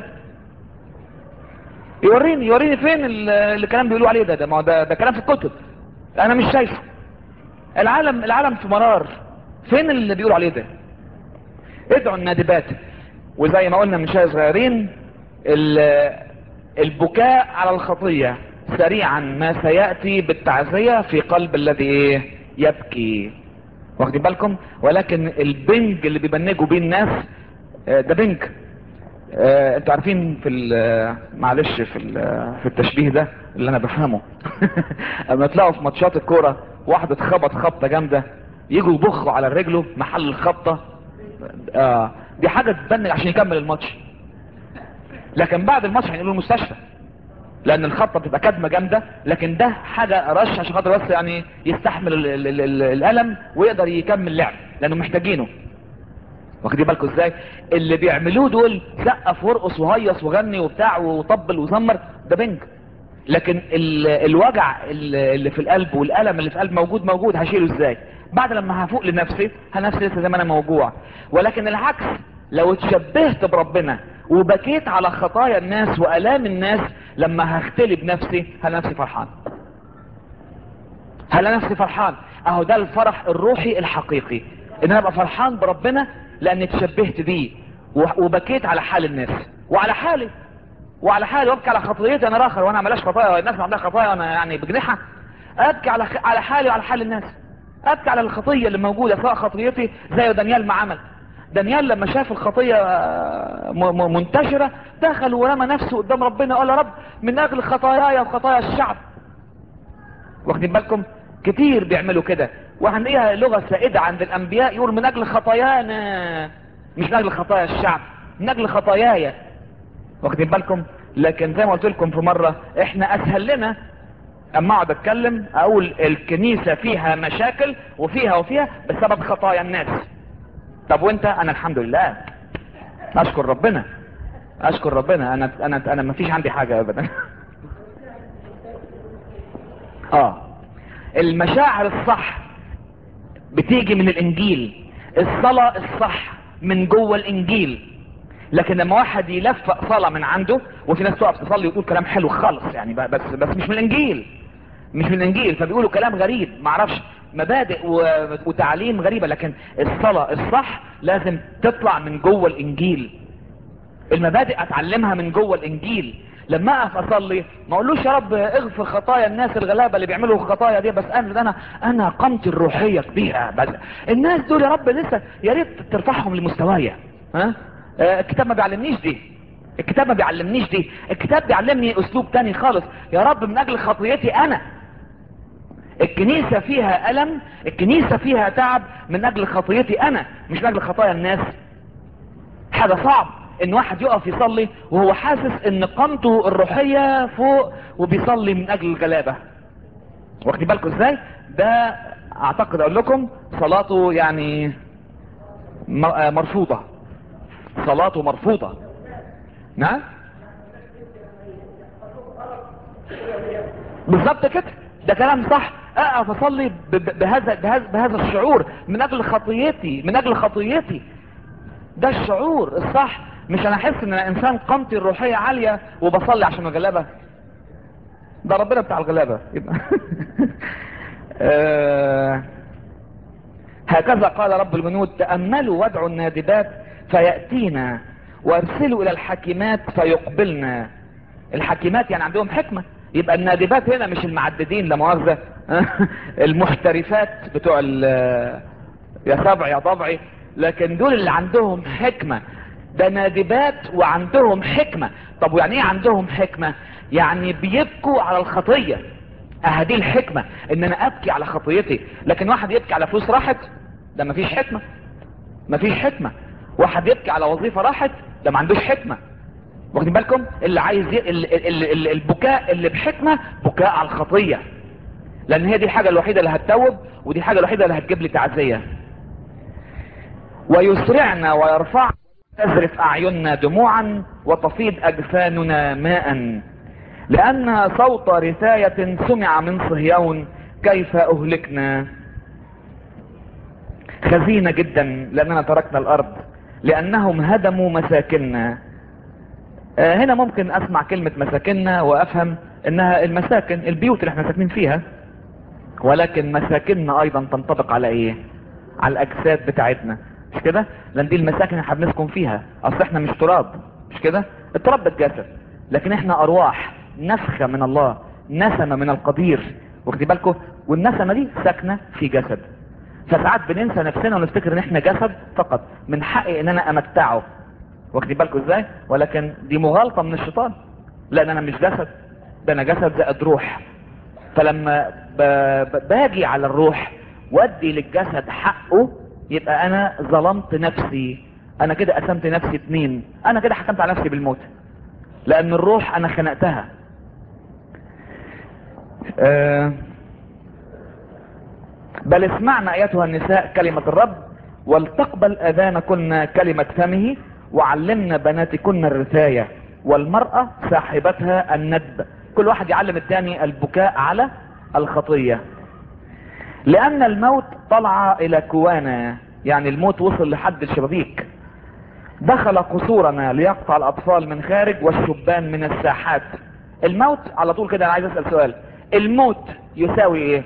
يوريني يوريني فين ال- اللي كلام بيقولوا عليه ده ده ما هو ده, ده كلام في الكتب انا مش شايفه العالم العالم في مرار فين اللي بيقولوا عليه ده ادعوا النادبات وزي ما قلنا من شويه صغيرين ال- البكاء على الخطيه سريعا ما سياتي بالتعزيه في قلب الذي ايه يبكي واخدين بالكم ولكن البنج اللي بيبنجوا بيه الناس آه، ده بنج آه، انتوا عارفين في ال- معلش في ال- في التشبيه ده اللي انا بفهمه اما تلاقوا في ماتشات الكوره واحد اتخبط خبطه جامده يجوا يبخوا على رجله محل الخبطه آه دي حاجه تبنج عشان يكمل الماتش لكن بعد الماتش هينقلوا المستشفى لان الخبطه بتبقى كدمه جامده لكن ده حاجه رش عشان خاطر بس يعني يستحمل ال ال ال ال الالم ويقدر يكمل لعب لانه محتاجينه واخدين بالكم ازاي اللي بيعملوه دول سقف وارقص وهيص وغني وبتاع وطبل وزمر ده بنج لكن ال الوجع ال- اللي في القلب والالم اللي في القلب موجود موجود هشيله ازاي بعد لما هفوق لنفسي هنفسي لسه زي ما انا موجوع ولكن العكس لو اتشبهت بربنا وبكيت على خطايا الناس والام الناس لما هختلي بنفسي هنفسي فرحان هل انا نفسي فرحان اهو ده الفرح الروحي الحقيقي ان انا ابقى فرحان بربنا لاني اتشبهت بيه و- وبكيت على حال الناس وعلى حالي وعلى حالي وابكي على خطيتي انا الاخر وانا عملاش خطايا الناس ما عندها خطايا وانا يعني بجنحها ابكي على خ- على حالي وعلى حال الناس ابكي على الخطيه اللي موجوده سواء خطيتي زي دانيال ما عمل دانيال لما شاف الخطيه م- م- منتشره دخل ورمى نفسه قدام ربنا وقال يا رب من اجل خطاياي وخطايا الشعب واخدين بالكم كتير بيعملوا كده وهنلاقيها لغة سائدة عند الانبياء يقول من اجل خطايانا مش من اجل خطايا الشعب من اجل خطاياي واخدين بالكم لكن زي ما قلت لكم في مرة احنا اسهل لنا اما اقعد اتكلم اقول الكنيسة فيها مشاكل وفيها وفيها بسبب خطايا الناس طب وانت انا الحمد لله اشكر ربنا اشكر ربنا انا انا انا ما فيش عندي حاجة ابدا اه المشاعر الصح بتيجي من الانجيل الصلاة الصح من جوه الانجيل لكن لما واحد يلفق صلاة من عنده وفي ناس تقف تصلي وتقول كلام حلو خالص يعني ب- بس بس مش من الانجيل مش من الانجيل فبيقولوا كلام غريب معرفش مبادئ و- وتعليم غريبة لكن الصلاة الصح لازم تطلع من جوه الانجيل المبادئ اتعلمها من جوه الانجيل لما اقف اصلي ما اقولوش يا رب اغفر خطايا الناس الغلابه اللي بيعملوا الخطايا دي بس انا ده انا انا قامتي الروحيه كبيره بس الناس دول يا رب لسه يا ريت ترفعهم لمستوايا ها آه، الكتاب ما بيعلمنيش دي الكتاب ما بيعلمنيش دي الكتاب بيعلمني اسلوب تاني خالص يا رب من اجل خطيتي انا الكنيسة فيها ألم الكنيسة فيها تعب من أجل خطيتي أنا مش من أجل خطايا الناس حاجة صعب ان واحد يقف يصلي وهو حاسس ان قامته الروحية فوق وبيصلي من اجل الغلابة واخدين بالكم ازاي ده اعتقد اقول لكم صلاته يعني م- آه مرفوضة صلاته مرفوضة نعم بالظبط كده ده كلام صح اقف اصلي ب- ب- بهذا بهذا بهذا الشعور من اجل خطيتي من اجل خطيتي ده الشعور الصح مش انا احس ان انا انسان قامتي الروحية عالية وبصلي عشان الغلابة ده ربنا بتاع الغلابة يبقى آه، هكذا قال رب الجنود تأملوا وادعوا النادبات فيأتينا وارسلوا الى الحكيمات فيقبلنا الحكيمات يعني عندهم حكمة يبقى النادبات هنا مش المعددين لا مؤاخذة المحترفات بتوع يا سبع يا ضبعي لكن دول اللي عندهم حكمة ده نادبات وعندهم حكمة طب ويعني ايه عندهم حكمة يعني بيبكوا على الخطية اهدي الحكمة ان انا ابكي على خطيتي لكن واحد يبكي على فلوس راحت ده مفيش حكمة مفيش حكمة واحد يبكي على وظيفة راحت ده ما عندوش حكمة واخدين بالكم اللي عايز ي... ال... ال... ال... البكاء اللي بحكمة بكاء على الخطية لان هي دي الحاجة الوحيدة اللي هتتوب ودي الحاجة الوحيدة اللي هتجيب لي تعزية ويسرعنا ويرفع تزرف اعيننا دموعا وتفيض اجفاننا ماء لان صوت رثاية سمع من صهيون كيف اهلكنا خزينة جدا لاننا تركنا الارض لانهم هدموا مساكننا آه هنا ممكن اسمع كلمة مساكننا وافهم انها المساكن البيوت اللي احنا ساكنين فيها ولكن مساكننا ايضا تنطبق على ايه على الاجساد بتاعتنا مش كده لان دي المساكن اللي احنا بنسكن فيها اصل احنا مش تراب مش كده التراب بالجسد لكن احنا ارواح نفخة من الله نسمة من القدير واخدي بالكم والنسمة دي ساكنة في جسد فساعات بننسى نفسنا ونفتكر ان احنا جسد فقط من حقي ان انا امتعه واخدي بالكم ازاي ولكن دي مغالطة من الشيطان لان انا مش جسد ده انا جسد زائد روح فلما ب... ب... باجي على الروح وادي للجسد حقه يبقى انا ظلمت نفسي انا كده قسمت نفسي اتنين انا كده حكمت على نفسي بالموت لان الروح انا خنقتها أه بل اسمعنا ايتها النساء كلمة الرب ولتقبل اذانكن كلمة فمه وعلمنا بناتكن الرثاية والمرأة صاحبتها الندب كل واحد يعلم الثاني البكاء على الخطية لان الموت طلع الى كوانا يعني الموت وصل لحد الشبابيك دخل قصورنا ليقطع الاطفال من خارج والشبان من الساحات الموت على طول كده انا عايز اسأل سؤال الموت يساوي ايه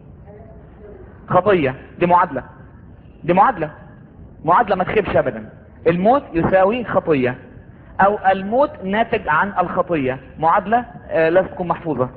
خطية دي معادلة دي معادلة معادلة ما تخيبش ابدا الموت يساوي خطية او الموت ناتج عن الخطية معادلة آه لازم تكون محفوظة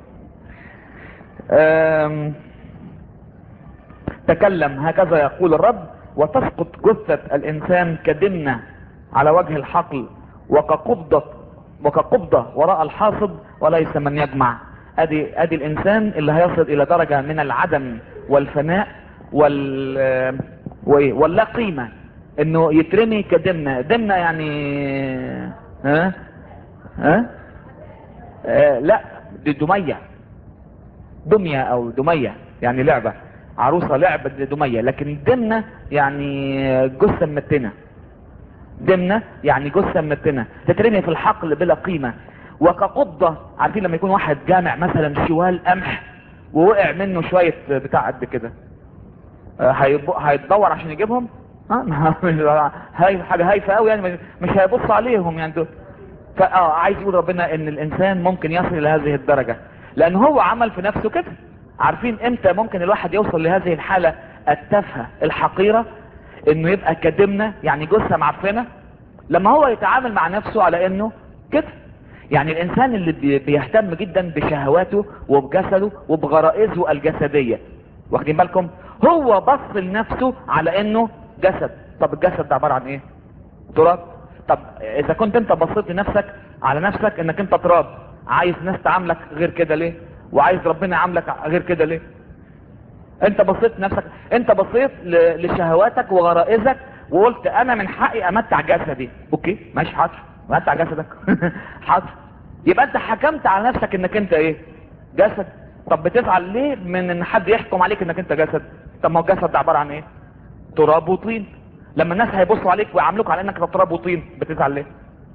تكلم هكذا يقول الرب وتسقط جثة الانسان كدمنة على وجه الحقل وكقبضة وكقبضة وراء الحاصد وليس من يجمع ادي ادي الانسان اللي هيصل الى درجة من العدم والفناء وال واللا قيمة انه يترمي كدمنة دمنة يعني ها ها آه لا دي دمية دمية او دمية يعني لعبة عروسة لعبة دمية لكن الدمنة يعني جثة متنة دمنة يعني جثة متنة تترمي في الحقل بلا قيمة وكقبضة عارفين لما يكون واحد جامع مثلا شوال قمح ووقع منه شوية بتاع قد كده هيتدور عشان يجيبهم هاي حاجة هايفة قوي يعني مش هيبص عليهم يعني دول فاه عايز يقول ربنا ان الانسان ممكن يصل الى هذه الدرجة لان هو عمل في نفسه كده عارفين امتى ممكن الواحد يوصل لهذه الحالة التافهة الحقيرة انه يبقى كدمنة يعني جثة معفنة لما هو يتعامل مع نفسه على انه كده يعني الانسان اللي بيهتم جدا بشهواته وبجسده وبغرائزه الجسدية واخدين بالكم هو بص لنفسه على انه جسد طب الجسد ده عبارة عن ايه تراب طب اذا كنت انت بصيت لنفسك على نفسك انك انت تراب عايز ناس تعاملك غير كده ليه وعايز ربنا يعاملك غير كده ليه انت بصيت لنفسك انت بصيت لشهواتك وغرائزك وقلت انا من حقي امتع جسدي اوكي ماشي حاضر متع جسدك حاضر يبقى انت حكمت على نفسك انك انت ايه جسد طب بتزعل ليه من ان حد يحكم عليك انك انت جسد طب ما هو الجسد ده عباره عن ايه تراب وطين لما الناس هيبصوا عليك ويعاملوك على انك تراب وطين بتزعل ليه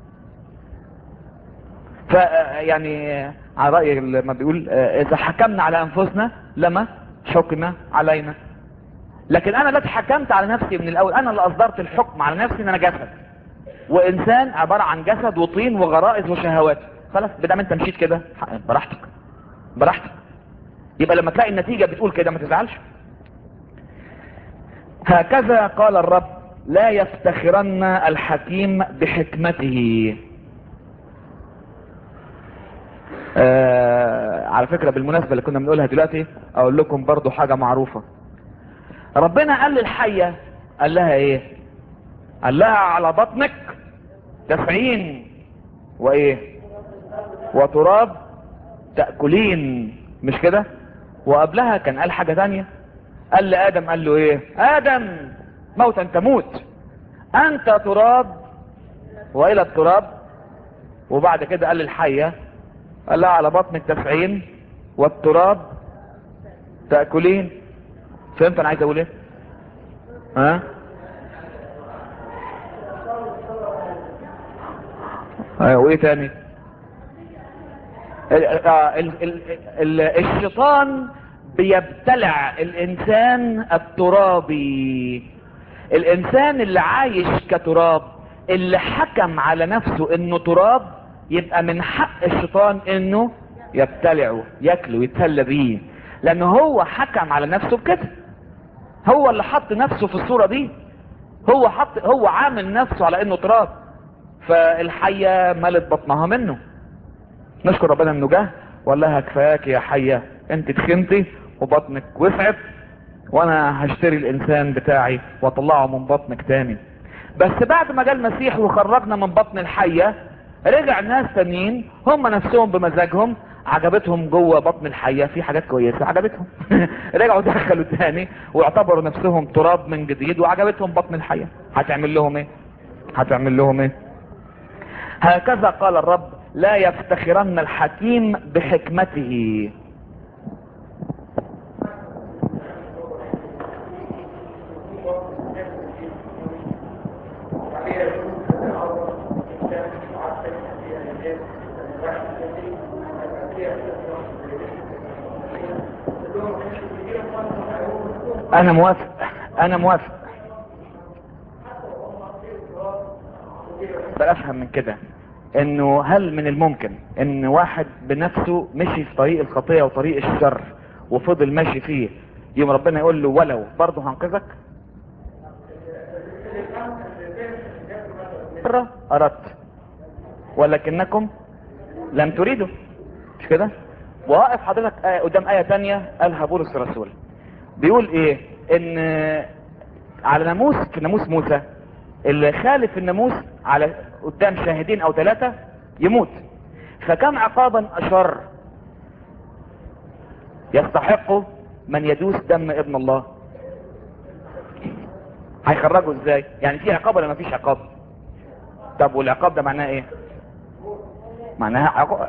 ف يعني على رأي لما بيقول اذا حكمنا على انفسنا لما حكم علينا لكن انا لا اتحكمت على نفسي من الاول انا اللي اصدرت الحكم على نفسي ان انا جسد وانسان عبارة عن جسد وطين وغرائز وشهوات خلاص بدام انت مشيت كده براحتك براحتك يبقى لما تلاقي النتيجة بتقول كده ما تزعلش هكذا قال الرب لا يفتخرن الحكيم بحكمته آه على فكرة بالمناسبة اللي كنا بنقولها دلوقتي اقول لكم برضو حاجة معروفة ربنا قال للحية قال لها ايه قال لها على بطنك تسعين وايه وتراب تأكلين مش كده وقبلها كان قال حاجة تانية قال لآدم قال له ايه آدم موتا تموت انت تراب والى التراب وبعد كده قال للحية قال لها على بطن التسعين والتراب تأكلين فهمت انا عايز اقول ايه ها ايوه وايه تاني ال ال ال ال الشيطان بيبتلع الانسان الترابي الانسان اللي عايش كتراب اللي حكم على نفسه انه تراب يبقى من حق الشيطان انه يبتلعه ياكله يتسلى بيه لانه هو حكم على نفسه بكده هو اللي حط نفسه في الصورة دي هو حط هو عامل نفسه على انه تراب فالحية ملت بطنها منه نشكر ربنا انه جه وقال لها كفاياك يا حية انت تخنتي وبطنك وسعت وانا هشتري الانسان بتاعي واطلعه من بطنك تاني بس بعد ما جاء المسيح وخرجنا من بطن الحية رجع ناس تانيين هم نفسهم بمزاجهم عجبتهم جوه بطن الحية في حاجات كويسة عجبتهم رجعوا دخلوا تاني واعتبروا نفسهم تراب من جديد وعجبتهم بطن الحية هتعمل لهم ايه هتعمل لهم ايه هكذا قال الرب لا يفتخرن الحكيم بحكمته انا موافق انا موافق بل افهم من كده انه هل من الممكن ان واحد بنفسه مشي في طريق الخطية وطريق الشر وفضل ماشي فيه يوم ربنا يقول له ولو برضه هنقذك مرة اردت ولكنكم لم تريدوا مش كده وواقف حضرتك آية قدام آية تانية قالها بولس الرسول بيقول ايه ان على ناموس في ناموس موسى اللي خالف الناموس على قدام شاهدين او ثلاثة يموت فكم عقابا اشر يستحق من يدوس دم ابن الله هيخرجوا ازاي يعني في عقاب ولا ما فيش عقاب طب والعقاب ده معناه ايه معناها عقاب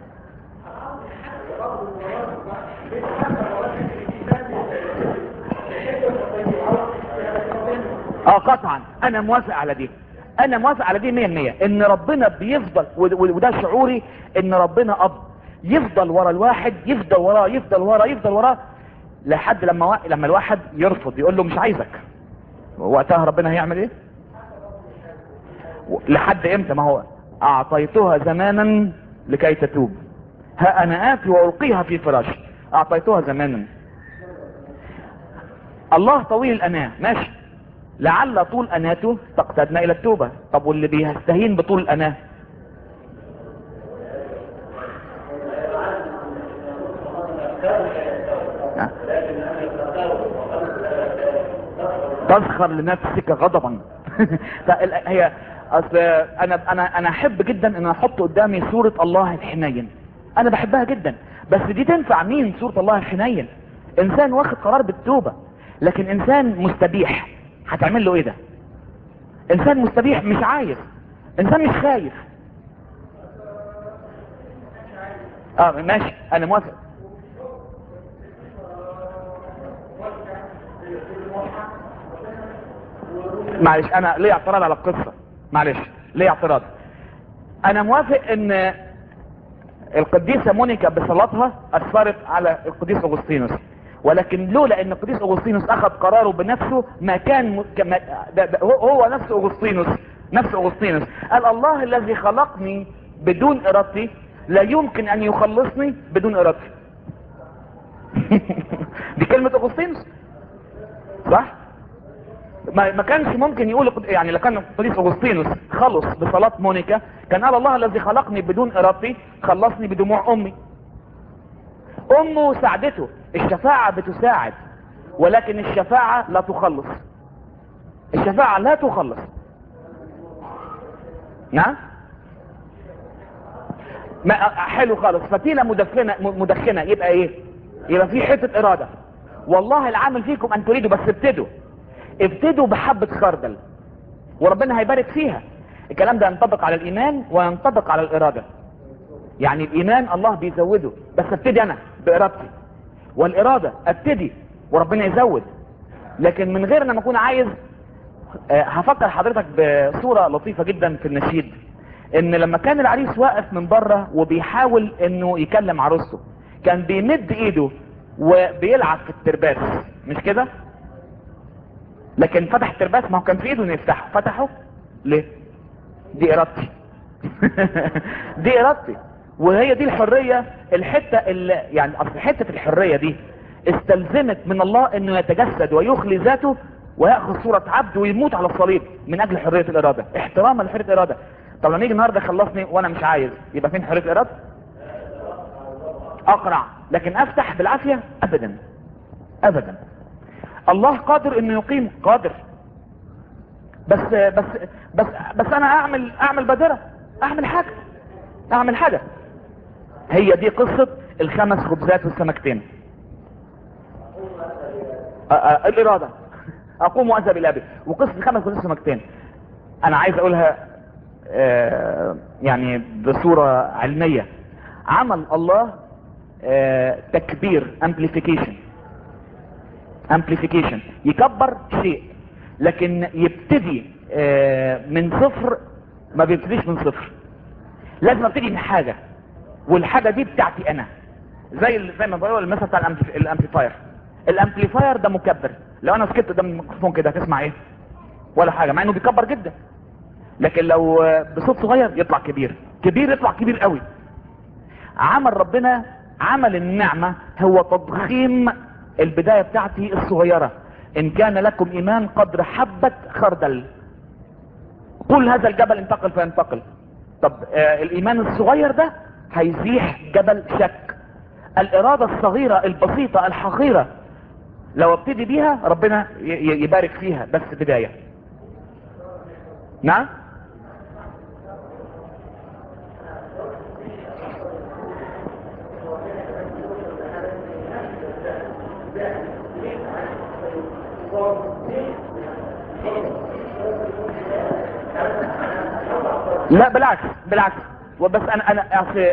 اه قطعا انا موافق على دي انا موافق على دي مية مية ان ربنا بيفضل وده شعوري ان ربنا اب يفضل ورا الواحد يفضل وراه يفضل وراه يفضل وراه لحد لما وا... لما الواحد يرفض يقول له مش عايزك وقتها ربنا هيعمل ايه لحد امتى ما هو اعطيتها زمانا لكي تتوب ها انا اتي والقيها في فراشي اعطيتها زمانا الله طويل الاناه ماشي لعل طول اناته تقتدنا الى التوبة طب واللي بيستهين بطول الاناه تسخر لنفسك غضبا هي اصل انا انا انا احب جدا ان احط قدامي صورة الله الحنين انا بحبها جدا بس دي تنفع مين صورة الله الحنين انسان واخد قرار بالتوبة لكن انسان مستبيح هتعمل له ايه ده انسان مستبيح مش عايز انسان مش خايف اه ماشي انا موافق معلش انا ليه اعتراض على القصة معلش ليه اعتراض انا موافق ان القديسة مونيكا بصلاتها اثرت على القديس اغسطينوس ولكن لولا ان القديس اغسطينوس اخذ قراره بنفسه ما كان م... كما... ده ده هو نفس اغسطينوس نفس اغسطينوس قال الله الذي خلقني بدون ارادتي لا يمكن ان يخلصني بدون ارادتي دي كلمة اغسطينوس صح ما ما كانش ممكن يقول يعني لو كان القديس اغسطينوس خلص بصلاة مونيكا كان قال الله الذي خلقني بدون ارادتي خلصني بدموع امي امه ساعدته الشفاعة بتساعد ولكن الشفاعة لا تخلص الشفاعة لا تخلص نعم ما حلو خالص فتيلة مدخنة مدخنة يبقى ايه يبقى في حتة ارادة والله العامل فيكم ان تريدوا بس ابتدوا ابتدوا بحبة خردل وربنا هيبارك فيها الكلام ده ينطبق على الايمان وينطبق على الارادة يعني الايمان الله بيزوده بس ابتدي انا بارادتي والارادة ابتدي وربنا يزود لكن من غير ما اكون عايز آه، هفكر حضرتك بصورة لطيفة جدا في النشيد ان لما كان العريس واقف من بره وبيحاول انه يكلم عروسته كان بيمد ايده وبيلعب في الترباس مش كده لكن فتح الترباس ما هو كان في ايده انه يفتحه فتحه ليه دي ارادتي دي ارادتي وهي دي الحرية الحتة اللي يعني اصل حتة الحرية دي استلزمت من الله انه يتجسد ويخلي ذاته ويأخذ صورة عبد ويموت على الصليب من اجل حرية الارادة احتراما لحرية الارادة طب لما يجي النهاردة خلصني وانا مش عايز يبقى فين حرية الارادة اقرع لكن افتح بالعافية ابدا ابدا الله قادر انه يقيم قادر بس بس بس بس انا اعمل اعمل بادرة اعمل حاجة اعمل حاجة هي دي قصة الخمس خبزات والسمكتين آه، آه، الارادة اقوم واذهب الى ابي وقصة الخمس خبزات والسمكتين انا عايز اقولها آه، يعني بصورة علمية عمل الله آه، تكبير amplification amplification يكبر شيء لكن يبتدي آه، من صفر ما بيبتديش من صفر لازم ابتدي من حاجة والحاجة دي بتاعتي انا زي ال- زي ما بقول المثل بتاع الأمبلي- الامبليفاير الامبليفاير ده مكبر لو انا سكت قدام الميكروفون كده هتسمع ايه ولا حاجة مع انه بيكبر جدا لكن لو آه، بصوت صغير يطلع كبير كبير يطلع كبير قوي عمل ربنا عمل النعمة هو تضخيم البداية بتاعتي الصغيرة ان كان لكم ايمان قدر حبة خردل قل هذا الجبل انتقل فينتقل طب آه الايمان الصغير ده هيزيح جبل شك الارادة الصغيرة البسيطة الحقيرة لو ابتدي بيها ربنا ي- ي- يبارك فيها بس بداية نعم لا بالعكس بالعكس وبس انا انا اصل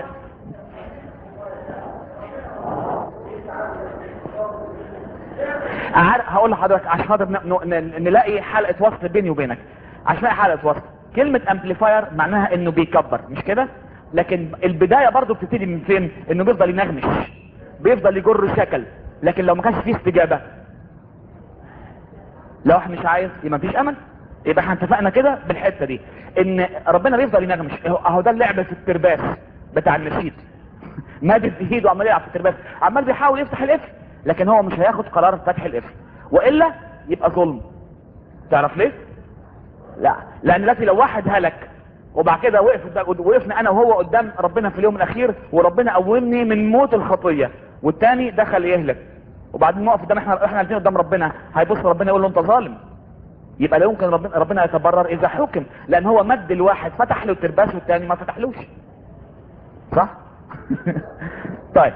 عار- هقول لحضرتك عشان خاطر ن- ن- ن- نلاقي حلقه وصل بيني وبينك عشان نلاقي حلقه وصل كلمه امبليفاير معناها انه بيكبر مش كده لكن البدايه برضو بتبتدي من فين انه بيفضل ينغمش بيفضل يجر شكل لكن لو ما كانش فيه استجابه لو احنا مش عايز يبقى مفيش امل يبقى احنا اتفقنا كده بالحته دي ان ربنا بيفضل ينغمش اهو اهو ده اللعب في الترباس بتاع النشيد مادد ايده عمال يلعب في الترباس عمال بيحاول يفتح القفل لكن هو مش هياخد قرار فتح القفل والا يبقى ظلم تعرف ليه لا لان دلوقتي لو واحد هلك وبعد كده وقف وقفنا انا وهو قدام ربنا في اليوم الاخير وربنا قومني من موت الخطيه والتاني دخل يهلك وبعدين نقف قدام احنا احنا الاثنين قدام ربنا هيبص ربنا يقول له انت ظالم يبقى لا يمكن ربنا ربنا يتبرر اذا حكم لان هو مد الواحد فتح له الترباس والتاني ما فتحلوش صح طيب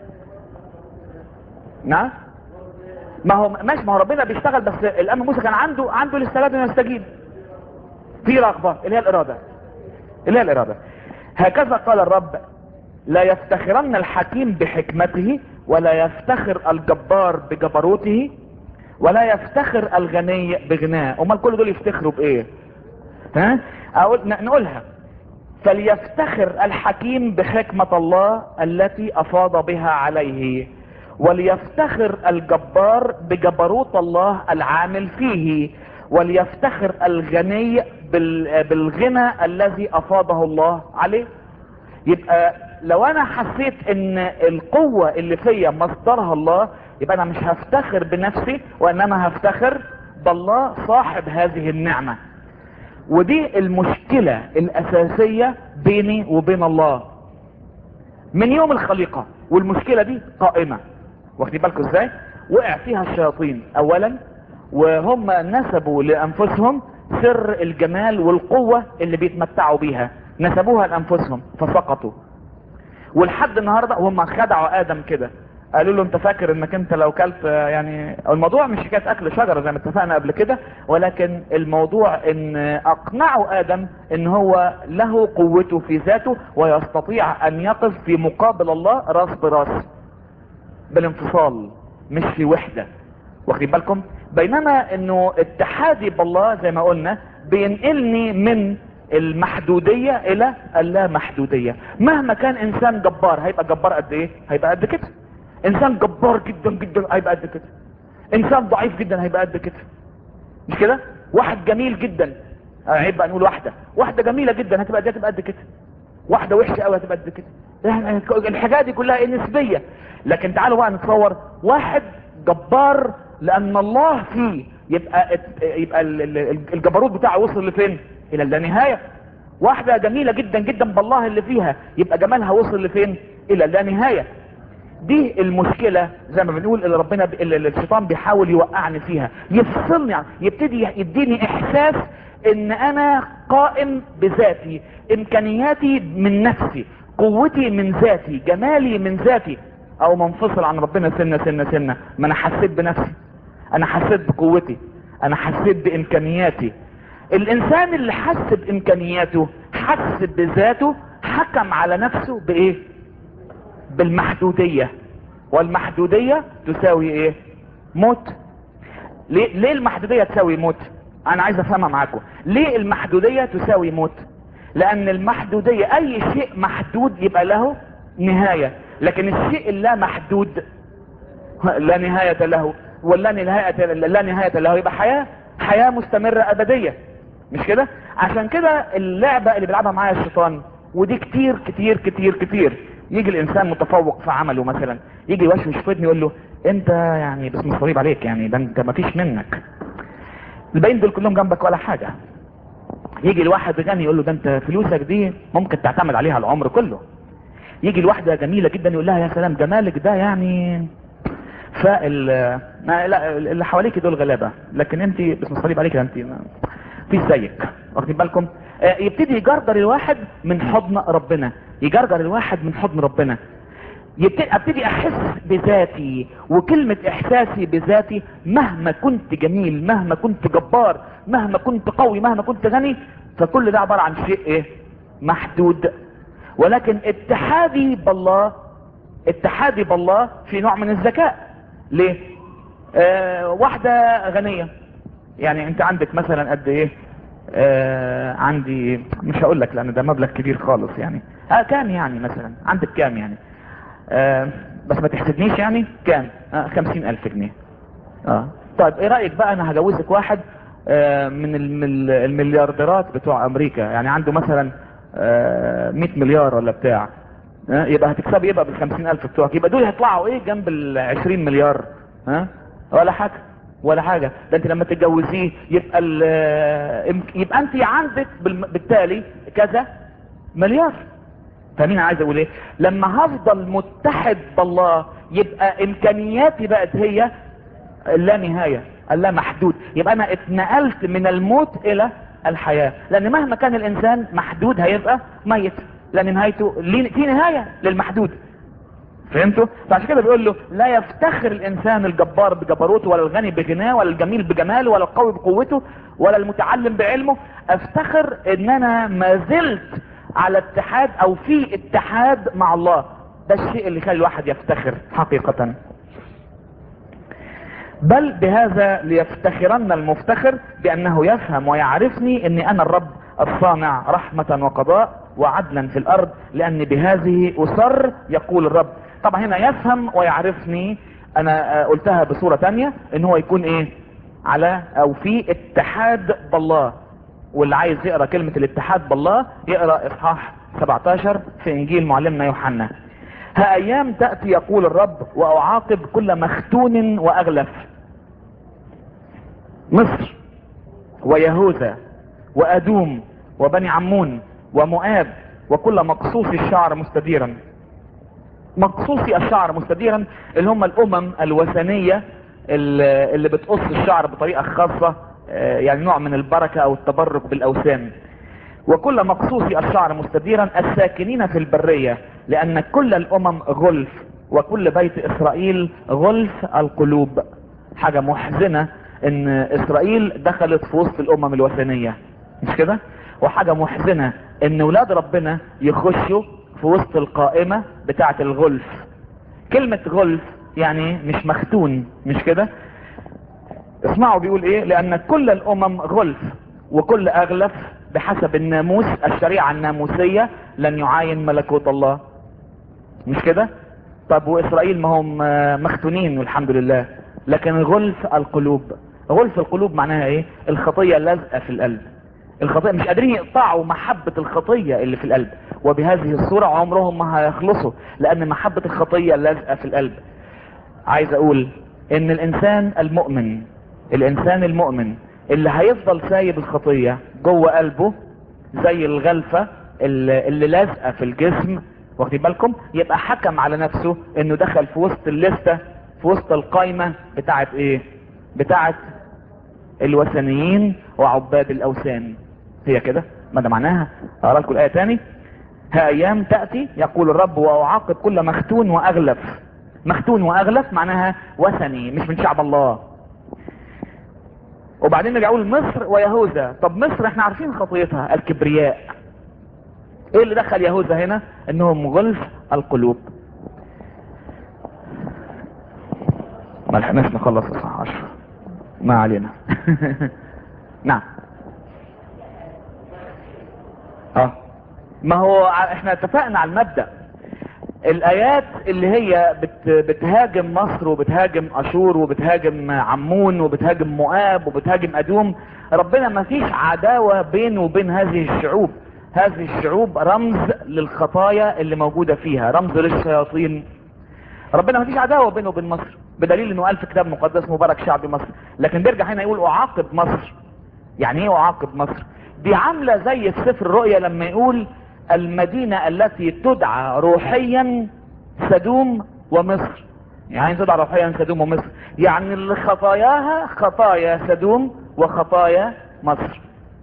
نعم ما هو ماشي ما هو ربنا بيشتغل بس الامر موسى كان عنده عنده الاستعداد انه يستجيب في رغبه اللي هي الاراده اللي هي الاراده هكذا قال الرب لا يفتخرن الحكيم بحكمته ولا يفتخر الجبار بجبروته ولا يفتخر الغني بغناه امال كل دول يفتخروا بايه ها اقول ن- نقولها فليفتخر الحكيم بحكمة الله التي افاض بها عليه وليفتخر الجبار بجبروت الله العامل فيه وليفتخر الغني بال- بالغنى الذي افاضه الله عليه يبقى لو انا حسيت ان القوة اللي فيا مصدرها الله يبقى انا مش هفتخر بنفسي وانما هفتخر بالله صاحب هذه النعمة ودي المشكلة الاساسية بيني وبين الله من يوم الخليقة والمشكلة دي قائمة واخدين بالكم ازاي وقع فيها الشياطين اولا وهم نسبوا لانفسهم سر الجمال والقوة اللي بيتمتعوا بيها نسبوها لانفسهم فسقطوا ولحد النهاردة هم خدعوا ادم كده قالوا له انت فاكر انك انت لو كلت يعني الموضوع مش حكايه اكل شجره زي ما اتفقنا قبل كده ولكن الموضوع ان اقنعوا ادم ان هو له قوته في ذاته ويستطيع ان يقف في مقابل الله راس براس بالانفصال مش في وحده واخدين بالكم بينما انه اتحادي بالله زي ما قلنا بينقلني من المحدودية الى اللامحدودية مهما كان انسان جبار هيبقى جبار قد ايه هيبقى قد كده انسان جبار جدا جدا هيبقى قد كده انسان ضعيف جدا هيبقى قد كده مش كده واحد جميل جدا عيب بقى نقول واحدة واحدة جميلة جدا هتبقى دي هتبقى قد كده واحدة وحشة قوي هتبقى قد كده يعني الحاجات دي كلها ايه نسبية لكن تعالوا بقى نتصور واحد جبار لان الله فيه يبقى يبقى الجبروت بتاعه وصل لفين الى اللانهاية واحدة جميلة جدا جدا بالله اللي فيها يبقى جمالها وصل لفين الى اللانهاية دي المشكلة زي ما بنقول اللي ربنا ب... اللي الشيطان بيحاول يوقعني فيها يفصلني يعني يبتدي يديني احساس ان انا قائم بذاتي امكانياتي من نفسي قوتي من ذاتي جمالي من ذاتي او منفصل عن ربنا سنة سنة سنة ما انا حسيت بنفسي انا حسيت بقوتي انا حسيت بامكانياتي الانسان اللي حس بامكانياته حس بذاته حكم على نفسه بايه بالمحدودية والمحدودية تساوي ايه موت ليه, ليه المحدودية تساوي موت انا عايز افهمها معاكم ليه المحدودية تساوي موت لان المحدودية اي شيء محدود يبقى له نهاية لكن الشيء اللا محدود لا نهاية له ولا نهاية لا نهاية له يبقى حياة حياة مستمرة ابدية مش كده عشان كده اللعبة اللي بيلعبها معايا الشيطان ودي كتير كتير كتير كتير يجي الانسان متفوق في عمله مثلا يجي يوشوش في ودني يقول له انت يعني باسم الصليب عليك يعني ده انت مفيش منك الباقيين دول كلهم جنبك ولا حاجة يجي الواحد غني يقول له ده انت فلوسك دي ممكن تعتمد عليها العمر كله يجي الواحدة جميلة جدا يقول لها يا سلام جمالك ده يعني فال لا اللي حواليك دول غلابة لكن انت باسم الصليب عليك انت في زيك واخدين بالكم آه يبتدي يجرجر الواحد من حضن ربنا يجرجر الواحد من حضن ربنا يبتدي ابتدي احس بذاتي وكلمة احساسي بذاتي مهما كنت جميل مهما كنت جبار مهما كنت قوي مهما كنت غني فكل ده عبارة عن شيء ايه محدود ولكن اتحادي بالله اتحادي بالله في نوع من الذكاء ليه آه واحدة غنية يعني انت عندك مثلا قد ايه آه عندي مش هقول لك لان ده مبلغ كبير خالص يعني اه كام يعني مثلا عندك كام يعني آه بس ما تحسدنيش يعني كام آه خمسين الف جنيه اه طيب ايه رأيك بقى انا هجوزك واحد آه من المل المليارديرات بتوع امريكا يعني عنده مثلا آه 100 مليار ولا بتاع آه يبقى هتكسبي يبقى بالخمسين الف بتوعك يبقى دول هيطلعوا ايه جنب العشرين مليار ها آه؟ ولا حاجة ولا حاجة ده انت لما تتجوزيه يبقى يبقى انت عندك بالتالي كذا مليار فمين عايز اقول ايه لما هفضل متحد بالله يبقى امكانياتي بقت هي اللا نهاية اللا محدود يبقى انا اتنقلت من الموت الى الحياة لان مهما كان الانسان محدود هيبقى ميت لان نهايته في نهاية للمحدود فهمتوا فعشان كده بيقول له لا يفتخر الانسان الجبار بجبروته ولا الغني بغناه ولا الجميل بجماله ولا القوي بقوته ولا المتعلم بعلمه افتخر ان انا ما زلت على اتحاد او في اتحاد مع الله ده الشيء اللي يخلي الواحد يفتخر حقيقة بل بهذا ليفتخرن المفتخر بانه يفهم ويعرفني اني انا الرب الصانع رحمة وقضاء وعدلا في الارض لاني بهذه اسر يقول الرب طبعا هنا يفهم ويعرفني انا قلتها بصورة تانية ان هو يكون ايه على او في اتحاد بالله واللي عايز يقرأ كلمة الاتحاد بالله يقرأ اصحاح 17 في انجيل معلمنا يوحنا ها ايام تأتي يقول الرب واعاقب كل مختون واغلف مصر ويهوذا وادوم وبني عمون ومؤاب وكل مقصوص الشعر مستديرا مقصوصي الشعر مستديرا اللي هم الامم الوثنية اللي اللي بتقص الشعر بطريقة خاصة آه، يعني نوع من البركة او التبرك بالاوثان وكل مقصوصي الشعر مستديرا الساكنين في البرية لان كل الامم غلف وكل بيت اسرائيل غلف القلوب حاجة محزنة ان اسرائيل دخلت في وسط الامم الوثنية مش كده وحاجة محزنة ان ولاد ربنا يخشوا في وسط القائمة بتاعة الغلف كلمة غلف يعني مش مختون مش كده اسمعوا بيقول ايه لان كل الامم غلف وكل اغلف بحسب الناموس الشريعة الناموسية لن يعاين ملكوت الله مش كده طب واسرائيل ما هم آه، مختونين والحمد لله لكن غلف القلوب غلف القلوب معناها ايه الخطية لازقة في القلب الخطية مش قادرين يقطعوا محبة الخطية اللي في القلب وبهذه الصورة عمرهم ما هيخلصوا لان محبة الخطية لازقة في القلب عايز اقول ان الانسان المؤمن الانسان المؤمن اللي هيفضل سايب الخطية جوه قلبه زي الغلفة اللي, اللي لازقة في الجسم واخدين بالكم يبقى حكم على نفسه انه دخل في وسط الليستة في وسط القايمة بتاعت ايه بتاعت الوثنيين وعباد الاوثان هي كده ما ده معناها اقرا لكم الايه تاني ها ايام تاتي يقول الرب واعاقب كل مختون واغلف مختون واغلف معناها وثني مش من شعب الله وبعدين نرجع نقول مصر ويهوذا طب مصر احنا عارفين خطيتها الكبرياء ايه اللي دخل يهوذا هنا انهم غلف القلوب ما لحقناش نخلص اصحاح 10 ما علينا نعم اه ما هو ع- احنا اتفقنا على المبدأ الايات اللي هي بت بتهاجم مصر وبتهاجم اشور وبتهاجم عمون وبتهاجم مؤاب وبتهاجم ادوم ربنا ما فيش عداوة بينه وبين هذه الشعوب هذه الشعوب رمز للخطايا اللي موجودة فيها رمز للشياطين ربنا ما فيش عداوة بينه وبين مصر بدليل انه قال في كتاب مقدس مبارك شعب مصر لكن بيرجع هنا يقول اعاقب مصر يعني ايه اعاقب مصر دي عاملة زي في سفر الرؤيا لما يقول المدينة التي تدعى روحيا سدوم ومصر يعني تدعى روحيا سدوم ومصر يعني اللي خطاياها خطايا سدوم وخطايا مصر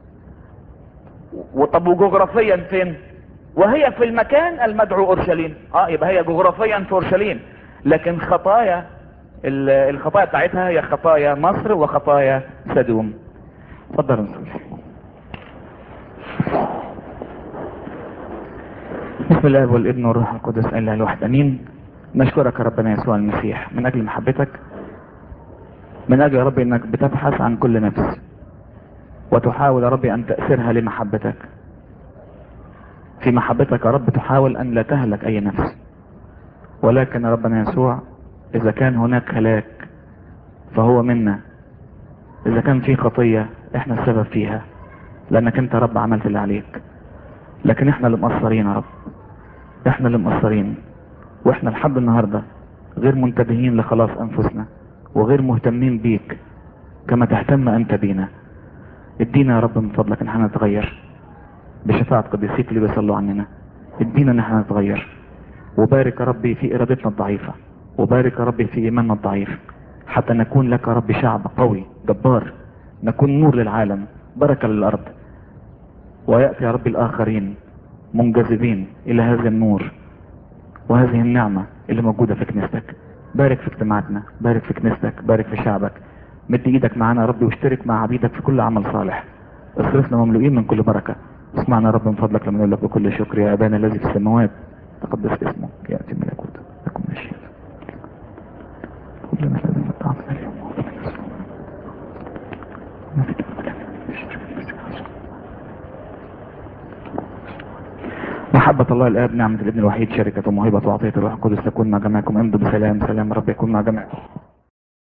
وطب وجغرافيا فين وهي في المكان المدعو اورشليم اه يبقى هي جغرافيا في اورشليم لكن خطايا ال- الخطايا بتاعتها هي خطايا مصر وخطايا سدوم اتفضل نصلي بسم الله والابن والروح القدس الا الواحد امين نشكرك يا ربنا يسوع المسيح من اجل محبتك من اجل يا ربي انك بتبحث عن كل نفس وتحاول يا ربي ان تأثرها لمحبتك في محبتك يا رب تحاول ان لا تهلك اي نفس ولكن يا ربنا يسوع اذا كان هناك هلاك فهو منا اذا كان في خطية احنا السبب فيها لانك انت يا رب عملت اللي عليك لكن احنا اللي مقصرين يا رب احنا اللي مقصرين واحنا لحد النهاردة غير منتبهين لخلاص انفسنا وغير مهتمين بيك كما تهتم انت بينا ادينا يا رب من فضلك ان احنا نتغير بشفاعة قديسيك اللي بيصلوا عننا ادينا ان احنا نتغير وبارك يا ربي في ارادتنا الضعيفة وبارك يا ربي في ايماننا الضعيف حتى نكون لك يا رب شعب قوي جبار نكون نور للعالم بركة للارض ويأتي يا رب الآخرين منجذبين إلى هذا النور وهذه النعمة اللي موجودة في كنيستك بارك في اجتماعاتنا بارك في كنيستك بارك في شعبك مد ايدك معانا يا رب واشترك مع عبيدك في كل عمل صالح اصرفنا مملوئين من كل بركة اسمعنا يا رب من فضلك لما نقول لك بكل شكر يا أبانا الذي في السماوات تقدس اسمك يأتي ملكوتك لكم مشيئتك كلنا الذين طعمنا اليوم وغفرنا ذنوبنا. ونفد لنا من شر المسيح. محبة الله الآب نعمة الابن الوحيد شركة وموهبة وعطية الروح القدس تكون مع جميعكم امضوا بسلام سلام رب يكون مع جميعكم